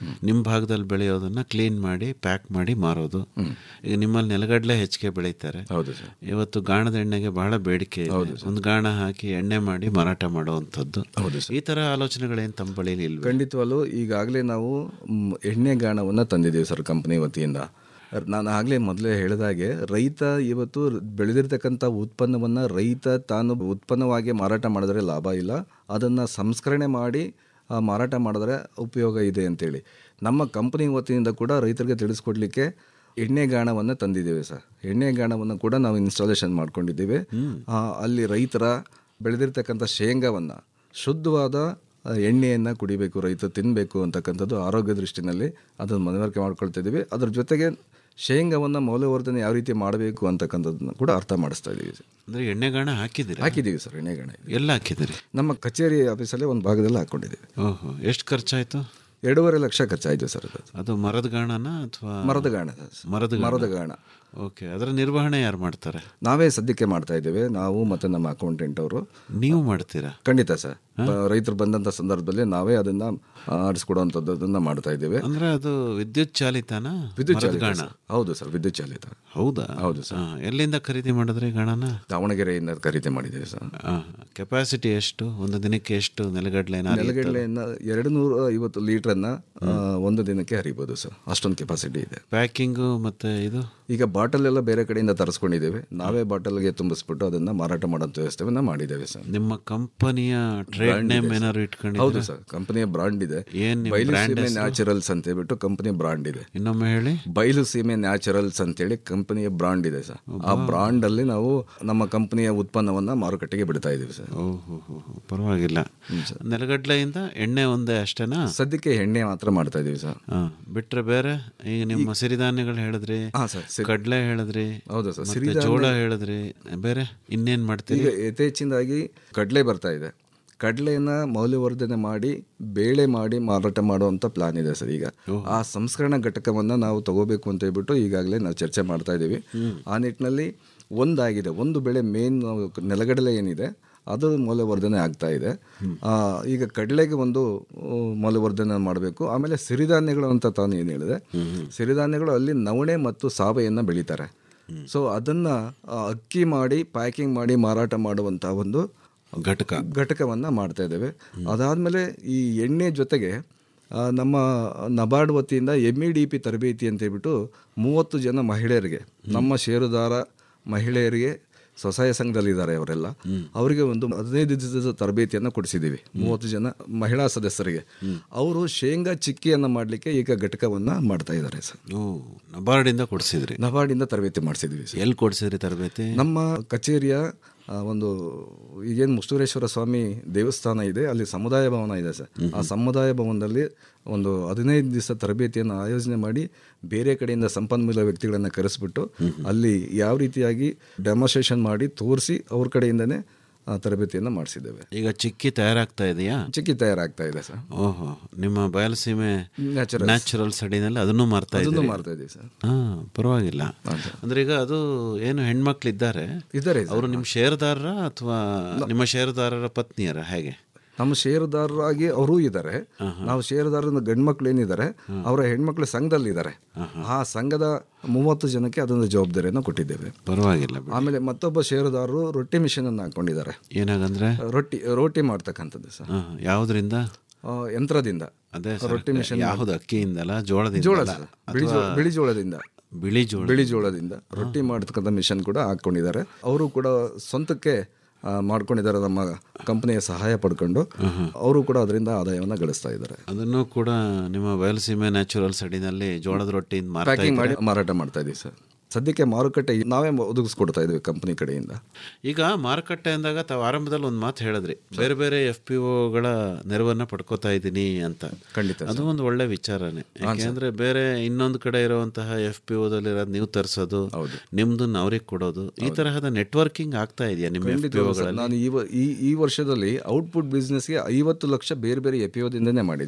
ನಿಮ್ಮ ಭಾಗದಲ್ಲಿ ಬೆಳೆಯೋದನ್ನ ಕ್ಲೀನ್ ಮಾಡಿ ಪ್ಯಾಕ್ ಮಾಡಿ ಮಾರೋದು ಈಗ ನಿಮ್ಮಲ್ಲಿ ನೆಲಗಡಲೆ ಹೆಚ್ಚಿಗೆ ಬೆಳೀತಾರೆ ಹೌದು ಸರ್ ಇವತ್ತು ಗಾಣದ ಎಣ್ಣೆಗೆ ಬಹಳ ಬೇಡಿಕೆ ಇದೆ ಒಂದು ಗಾಣ ಹಾಕಿ ಎಣ್ಣೆ ಮಾಡಿ ಮಾರಾಟ ಮಾಡುವಂಥದ್ದು ಈ ತರ ಆಲೋಚನೆಗಳೇನು ತಮ್ಮ ಬಳಿಲಿ ಇಲ್ವೇ ಖಂಡಿತವಾಗ್ಲೂ ಈಗಾಗಲೇ ನಾವು ಮ್, ಎಣ್ಣೆ ಗಾಣವನ್ನು ತಂದಿದ್ದೀವಿ ಸರ್ ಕಂಪನಿ ವತಿಯಿಂದ ನಾನು ಆಗಲೇ ಮೊದಲೇ ಹೇಳಿದಾಗೆ ರೈತ ಇವತ್ತು ಬೆಳೆದಿರ್ತಕ್ಕಂಥ ಉತ್ಪನ್ನವನ್ನು ರೈತ ತಾನು ಉತ್ಪನ್ನವಾಗಿ ಮಾರಾಟ ಮಾಡಿದ್ರೆ ಲಾಭ ಇಲ್ಲ ಅದನ್ನು ಸಂಸ್ಕರಣೆ ಮಾಡಿ ಆ, ಮಾರಾಟ ಮಾಡಿದ್ರೆ ಉಪಯೋಗ ಇದೆ ಅಂತೇಳಿ ನಮ್ಮ ಕಂಪನಿ ವತಿಯಿಂದ ಕೂಡ ರೈತರಿಗೆ ತಿಳಿಸ್ಕೊಡ್ಲಿಕ್ಕೆ ಎಣ್ಣೆ ಗಾಣವನ್ನು ತಂದಿದ್ದೇವೆ ಸರ್ ಎಣ್ಣೆ ಗಾಣವನ್ನು ಕೂಡ ನಾವು ಇನ್ಸ್ಟಾಲೇಷನ್ ಮಾಡ್ಕೊಂಡಿದ್ದೀವಿ ಆ, ಅಲ್ಲಿ ರೈತರ ಬೆಳೆದಿರ್ತಕ್ಕಂಥ ಶೇಂಗಾವನ್ನು ಶುದ್ಧವಾದ ಆ, ಎಣ್ಣೆಯನ್ನು ಕುಡಿಬೇಕು ರೈತ ತಿನ್ನಬೇಕು ಅಂತಕ್ಕಂಥದ್ದು ಆರೋಗ್ಯ ದೃಷ್ಟಿನಲ್ಲಿ ಅದನ್ನು ಮನವರಿಕೆ ಮಾಡ್ಕೊಳ್ತಾ ಇದ್ದೀವಿ ಅದ್ರ ಜೊತೆಗೆ ಶೇಂಗಾವನ್ನು ಮೌಲ್ಯವರ್ಧನೆ ಯಾವ ರೀತಿ ಮಾಡಬೇಕು ಅಂತಕ್ಕಂಥದ್ದನ್ನು ಕೂಡ ಅರ್ಥ ಮಾಡಿಸ್ತಾ ಇದ್ದೀವಿ ಸರ್ ಅಂದ್ರೆ ಎಣ್ಣೆ ಗಾಣ ಹಾಕಿದ್ದೀರಾ ಹಾಕಿದ್ದೀವಿ ಸರ್ ಎಣ್ಣೆಗಾಣ ಎಲ್ಲ ಹಾಕಿದ್ದೀರಿ ನಮ್ಮ ಕಚೇರಿ ಆಫೀಸಲ್ಲೇ ಒಂದು ಭಾಗದಲ್ಲಿ ಹಾಕ್ಕೊಂಡಿದ್ದೀವಿ ಓಹೋ ಎಷ್ಟು ಖರ್ಚಾಯ್ತು ಎರಡೂವರೆ ಲಕ್ಷ ಖರ್ಚಾಯಿತು ಸರ್ ಅದು ಅದು ಮರದ ಗಾಣನ ಅಥವಾ ಮರದ ಗಾಣ ಮರದ ಗಾಣ? ಮರದ ಗಾಣ ಓಕೆ ಅದರ ನಿರ್ವಹಣೆ ಯಾರು ಮಾಡ್ತಾರೆ ನಾವೇ ಸದ್ಯಕ್ಕೆ ಮಾಡ್ತಾ ಇದ್ದೇವೆ ನಾವು ಮತ್ತು ನಮ್ಮ ಅಕೌಂಟೆಂಟ್ ಅವರು ನೀವು ಮಾಡ್ತೀರಾ ಖಂಡಿತ ಸರ್ ರೈತರು ಬಂದಂಥ ಸಂದರ್ಭದಲ್ಲಿ ನಾವೇ ಅದನ್ನು ಆಡಿಸ್ಕೊಡುವಂಥದ್ದನ್ನು ಮಾಡ್ತಾ ಇದ್ದೇವೆ ಅಂದ್ರೆ ಅದು ವಿದ್ಯುತ್ ಚಾಲಿತನ ವಿದ್ಯುತ್ ಮರದ ಚಾಲಿತ ಗಾಣ ಸರ್. ಹೌದು ಸರ್ ವಿದ್ಯುತ್ ಚಾಲಿತ ಹೌದಾ ಹೌದು ಸರ್ ಹಾ, ಎಲ್ಲಿಂದ ಖರೀದಿ ಮಾಡಿದ್ರಿ ಗಾಣನ ದಾವಣಗೆರೆಯಿಂದ ಖರೀದಿ ಮಾಡಿದ್ದೇವೆ ಸರ್ ಕೆಪಾಸಿಟಿ ಎಷ್ಟು ಒಂದು ದಿನಕ್ಕೆ ಎಷ್ಟು ನೆಲಗಡಲೆ ಏನಾದ್ರು ಇರ್ತದೆ? ನೆಲಗಡಲೆಯನ್ನು ಎರಡು ನೂರ ಐವತ್ತು ಲೀಟ್ರನ್ನು ಒಂದು ದಿನಕ್ಕೆ ಹರಿಬೋದು ಸರ್ ಅಷ್ಟೊಂದು ಕೆಪಾಸಿಟಿ ಇದೆ ಪ್ಯಾಕಿಂಗು ಮತ್ತೆ ಇದು ಈಗ ಬಾಟಲ್ ಎಲ್ಲ ಬೇರೆ ಕಡೆಯಿಂದ ತರಿಸ್ಕೊಂಡಿದ್ದೇವೆ ನಾವೇ ಬಾಟಲ್ಗೆ ತುಂಬಿಸ್ಬಿಟ್ಟು ಅದನ್ನ ಮಾರಾಟ ಮಾಡೋಂಥ ವ್ಯವಸ್ಥೆಯನ್ನ ಮಾಡಿದ್ದೇವೆ ಸರ್ ನಿಮ್ಮ ಕಂಪನಿಯ ಟ್ರೇಡ್ ನೇಮ್ ಏನಾದ್ರು ಇಟ್ಕೊಂಡಿದ್ದೀರಾ? ಹೌದು ಸರ್ ಕಂಪನಿಯ ಬ್ರಾಂಡ್ ಇದೆ ಏನ್ ನಿಮ್ ಬಯಲು brand ಸೀಮೆ ಹೆಸರು? ನ್ಯಾಚುರಲ್ಸ್ ಅಂತ ಹೇಳ್ಬಿಟ್ಟು ಕಂಪನಿ ಬ್ರಾಂಡ್ ಇದೆ ಇನ್ನೊಮ್ಮೆ ಹೇಳಿ ಬಯಲು ಸೀಮೆ ನ್ಯಾಚುರಲ್ಸ್ ಅಂತೇಳಿ ಕಂಪನಿಯ ಬ್ರಾಂಡ್ ಇದೆ ಸರ್ ಆ ಬ್ರಾಂಡ್ ಅಲ್ಲಿ ನಾವು ನಮ್ಮ ಕಂಪನಿಯ ಉತ್ಪನ್ನವನ್ನ ಮಾರುಕಟ್ಟೆಗೆ ಬಿಡ್ತಾ ಇದೀವಿ ಸರ್ ಓಹೋ ಪರವಾಗಿಲ್ಲ ನೆಲಗಡ್ಲೆಯಿಂದ ಎಣ್ಣೆ ಒಂದೇ ಅಷ್ಟೇನಾ ಸದ್ಯಕ್ಕೆ ಎಣ್ಣೆ ಮಾತ್ರ ಮಾಡ್ತಾ ಇದೀವಿ ಸರ್ ಹಾ, ಬಿಟ್ರೆ ಬೇರೆ ಈಗ ನಿಮ್ಮ ಸಿರಿಧಾನ್ಯಗಳು ಹೇಳಿದ್ರಿ ಹಾ, ಸರ್, ಸಿರಿ- ಕಡಲೆ ಹೇಳಿದ್ರಿ ಹೌದು ಸರ್, ಮತ್ತೆ ಸಿರಿಧಾನ್ಯ- ಜೋಳ ಹೇಳಿದ್ರಿ ಬೇರೆ ಇನ್ನೇನ್ ಮಾಡ್ತೀರಿ ಈಗ ಯಥೇಚ್ಛಿಂದಾಗಿ ಕಡಲೆ ಬರ್ತಾ ಇದೆ ಕಡಲೆಯನ್ನ ಮೌಲ್ಯವರ್ಧನೆ ಮಾಡಿ ಬೇಳೆ ಮಾಡಿ ಮಾರಾಟ ಮಾಡುವಂತ ಪ್ಲಾನ್ ಇದೆ ಸರ್ ಈಗ ಆ ಸಂಸ್ಕರಣಾ ಘಟಕವನ್ನ ನಾವು ತಗೋಬೇಕು ಅಂತ ಹೇಳ್ಬಿಟ್ಟು ಈಗಾಗಲೇ ನಾವು ಚರ್ಚೆ ಮಾಡ್ತಾ ಇದ್ದೀವಿ ಆ ನಿಟ್ಟಿನಲ್ಲಿ ಒಂದಾಗಿದೆ ಒಂದು ಬೆಳೆ ಮೇನ್ ನೆಲಗಡಲೆ ಏನಿದೆ ಅದು ಮೌಲ್ಯವರ್ಧನೆ ಆಗ್ತಾ ಇದೆ ಆ, ಈಗ ಕಡಲೆಗೆ ಒಂದು ಆ, ಮೌಲ್ಯವರ್ಧನೆ ಮಾಡಬೇಕು ಆಮೇಲೆ ಸಿರಿಧಾನ್ಯಗಳು ಅಂತ ತಾನು ಏನು ಹೇಳಿದೆ ಸಿರಿಧಾನ್ಯಗಳು ಅಲ್ಲಿ ನವಣೆ ಮತ್ತು ಸಾವೆಯನ್ನು ಬೆಳೀತಾರೆ ಸೊ ಅದನ್ನ ಆ, ಅಕ್ಕಿ ಮಾಡಿ ಪ್ಯಾಕಿಂಗ್ ಮಾಡಿ ಮಾರಾಟ ಮಾಡುವಂಥ ಒಂದು ಘಟಕ ಘಟಕವನ್ನು ಮಾಡ್ತಾ ಇದ್ದೇವೆ ಅದಾದಮೇಲೆ ಈ ಎಣ್ಣೆ ಜೊತೆಗೆ ಆ, ನಮ್ಮ ನಬಾರ್ಡ್ ವತಿಯಿಂದ ಎಮ್ ಇ ಡಿ ಪಿ ತರಬೇತಿ ಅಂತ ಹೇಳ್ಬಿಟ್ಟು ಮೂವತ್ತು ಜನ ಮಹಿಳೆಯರಿಗೆ ನಮ್ಮ ಷೇರುದಾರ ಮಹಿಳೆಯರಿಗೆ ಸ್ವಸಹಾಯ ಸಂಘದಲ್ಲಿದ್ದಾರೆ ಅವರೆಲ್ಲ ಅವರಿಗೆ ಒಂದು ಹದಿನೈದು ದಿವಸದ ತರಬೇತಿಯನ್ನು ಕೊಡಿಸಿದ್ದೀವಿ ಮೂವತ್ತು ಜನ ಮಹಿಳಾ ಸದಸ್ಯರಿಗೆ ಅವರು ಶೇಂಗಾ ಚಿಕ್ಕಿಯನ್ನು ಮಾಡಲಿಕ್ಕೆ ಈಗ ಘಟಕವನ್ನು ಮಾಡ್ತಾ ಇದ್ದಾರೆ ಸರ್ ಓ ನಬಾರ್ಡಿಂದ ಕೊಡಿಸಿದ್ರಿ ನಬಾರ್ಡಿಂದ ತರಬೇತಿ ಮಾಡಿಸಿದ್ವಿ ಸರ್ ಎಲ್ಲಿ ಕೊಡಿಸಿದ್ರಿ ತರಬೇತಿ ನಮ್ಮ ಕಚೇರಿಯ ಆ, ಒಂದು ಈಗೇನು ಮುಷ್ಟೂರೇಶ್ವರ ಸ್ವಾಮಿ ದೇವಸ್ಥಾನ ಇದೆ ಅಲ್ಲಿ ಸಮುದಾಯ ಭವನ ಇದೆ ಸರ್ ಆ ಸಮುದಾಯ ಭವನದಲ್ಲಿ ಒಂದು ಹದಿನೈದು ದಿವಸ ತರಬೇತಿಯನ್ನು ಆಯೋಜನೆ ಮಾಡಿ ಬೇರೆ ಕಡೆಯಿಂದ ಸಂಪನ್ಮೂಲ ವ್ಯಕ್ತಿಗಳನ್ನು ಕರೆಸ್ಬಿಟ್ಟು ಅಲ್ಲಿ ಯಾವ ರೀತಿಯಾಗಿ ಡೆಮಾನ್ಸ್ಟ್ರೇಷನ್ ಮಾಡಿ ತೋರಿಸಿ ಅವ್ರ ಕಡೆಯಿಂದನೇ ಆ ತರಬೇತಿಯನ್ನು ಮಾಡಿಸಿದ್ದೇವೆ ಈಗ ಚಿಕ್ಕಿ ತಯಾರಾಗ್ತಾ ಇದೆಯಾ ಚಿಕ್ಕಿ ತಯಾರಾಗ್ತಾ ಇದೆ ಸರ್ ಓಹೋ ನಿಮ್ಮ ಬಯಲುಸೀಮೆ Naturals. ನ್ಯಾಚುರಲ್ ಸಡಿನಲ್ಲಿ ಅದನ್ನು ಮಾರ್ತಾ ಅದನ್ನು ಇದ್ದೀರಿ? ಮಾರ್ತಾ ಇದೀವಿ ಸರ್ ಹಾ ಪರವಾಗಿಲ್ಲ ಅಂದ್ರೆ ಈಗ ಅದು ಏನು ಹೆಣ್ಮಕ್ಳು ಇದ್ದಾರೆ ಇದ್ದಾರೆ ಅವರು ನಿಮ್ಮ ಷೇರುದಾರರ ಅಥವಾ ನಿಮ್ಮ ಷೇರುದಾರರ ಪತ್ನಿಯರ ಹೇಗೆ ನಮ್ಮ ಷೇರುದಾರರಾಗಿ ಅವರೂ ಇದ್ದಾರೆ ನಾವು ಷೇರುದಾರರ ಗಂಡ್ಮಕ್ಳು ಏನಿದ್ದಾರೆ ಅವರ ಹೆಣ್ಮಕ್ಳು ಸಂಘದಲ್ಲಿದ್ದಾರೆ ಆ ಸಂಘದ ಮೂವತ್ತು ಜನಕ್ಕೆ ಅದೊಂದು ಜವಾಬ್ದಾರಿಯನ್ನು ಕೊಟ್ಟಿದ್ದೇವೆ ಪರವಾಗಿಲ್ಲ ಬಿಡಿ. ಆಮೇಲೆ ಮತ್ತೊಬ್ಬ ಷೇರುದಾರರು ರೊಟ್ಟಿ ಮಿಷನ್ ಅನ್ನು ಹಾಕೊಂಡಿದ್ದಾರೆ ಏನಾಗಂದ್ರೆ ರೊಟ್ಟಿ ರೋಟಿ ಮಾಡ್ತಕ್ಕಂಥದ್ದು ಸರ್ ಹಾ, ಯಾವುದ್ರಿಂದ ಆ, ಯಂತ್ರದಿಂದ ಅದೇ ಸರ್, ರೊಟ್ಟಿ ಮಿಷನ್ ಯಾವುದು ಅಕ್ಕಿಯಿಂದಲ್ಲ ಜೋಳದಿಂದ ಜೋಳ ಸರ್. ಬಿಳಿ ಜೋ- ಬಿಳಿ ಜೋಳದಿಂದ ಬಿಳಿ ಜೋಳ ಬಿಳಿ ಜೋಳದಿಂದ ರೊಟ್ಟಿ ಮಾಡ್ತಕ್ಕಂಥ ಮಿಷನ್ ಕೂಡ ಹಾಕೊಂಡಿದ್ದಾರೆ ಅವರು ಕೂಡ ಸ್ವಂತಕ್ಕೆ ಆ, ಮಾಡ್ಕೊಂಡಿದ್ದಾರೆ ನಮ್ಮ ಕಂಪನಿಯ ಸಹಾಯ ಪಡ್ಕೊಂಡು ಅವರು ಕೂಡ ಅದರಿಂದ ಆದಾಯವನ್ನು ಗಳಿಸ್ತಾ ಇದ್ದಾರೆ ಅದನ್ನು ಕೂಡ ನಿಮ್ಮ ಬಯಲುಸೀಮೆ ನ್ಯಾಚುರಲ್ಸ್ ಅಡಿನಲ್ಲಿ ಜೋಳದ ರೊಟ್ಟಿಯಿಂದ ಮಾರ್ತಾ ಪ್ಯಾಕಿಂಗ್ ಮಾಡಿ ಇದ್ದೀರಾ? ಮಾರಾಟ ಮಾಡ್ತಾ ಇದೀವಿ ಸರ್ ಸದ್ಯಕ್ಕೆ ಮಾರುಕಟ್ಟೆ ನಾವೇ ಒದಗಿಸ್ಕೊಡ್ತಾ ಇದೀವಿ ಕಂಪನಿ ಕಡೆಯಿಂದ ಈಗ ಮಾರುಕಟ್ಟೆ ಅಂದಾಗ ತಾವು ಆರಂಭದಲ್ಲಿ ಒಂದು ಮಾತು ಹೇಳಿದ್ರಿ ಬೇರೆ ಬೇರೆ ಎಫ್ ಪಿ ಒಗಳ ನೆರವನ್ನ ಪಡ್ಕೋತಾ ಇದ್ದೀನಿ ಅಂತ ಖಂಡಿತ ಅದು ಒಂದು ಒಳ್ಳೆ ವಿಚಾರನೇ ಯಾಕೆಂದ್ರೆ ಬೇರೆ ಇನ್ನೊಂದು ಕಡೆ ಇರುವಂತಹ ಎಫ್ ಪಿ ಒದಲ್ಲಿರೋದು ನೀವು ತರಿಸೋದು ನಿಮ್ದನ್ನ ಅವ್ರಿಗೆ ಕೊಡೋದು ಈ ತರಹದ ನೆಟ್ವರ್ಕಿಂಗ್ ಆಗ್ತಾ ಇದೆಯಾ ನಿಮ್ಮ ಎಫ್ ಪಿ ಖಂಡಿತವಾಗ್ಲೂ ಸರ್. ನಾನು ಈ ವ- ಈ ಈ ವರ್ಷದಲ್ಲಿ ಔಟ್ಪುಟ್ ಬಿಸ್ನೆಸ್ಗೆ ಐವತ್ತು ಲಕ್ಷ ಬೇರೆ ಬೇರೆ ಎಪಿಯೋದಿಂದನೇ ಮಾಡಿದ್ದೀನಿ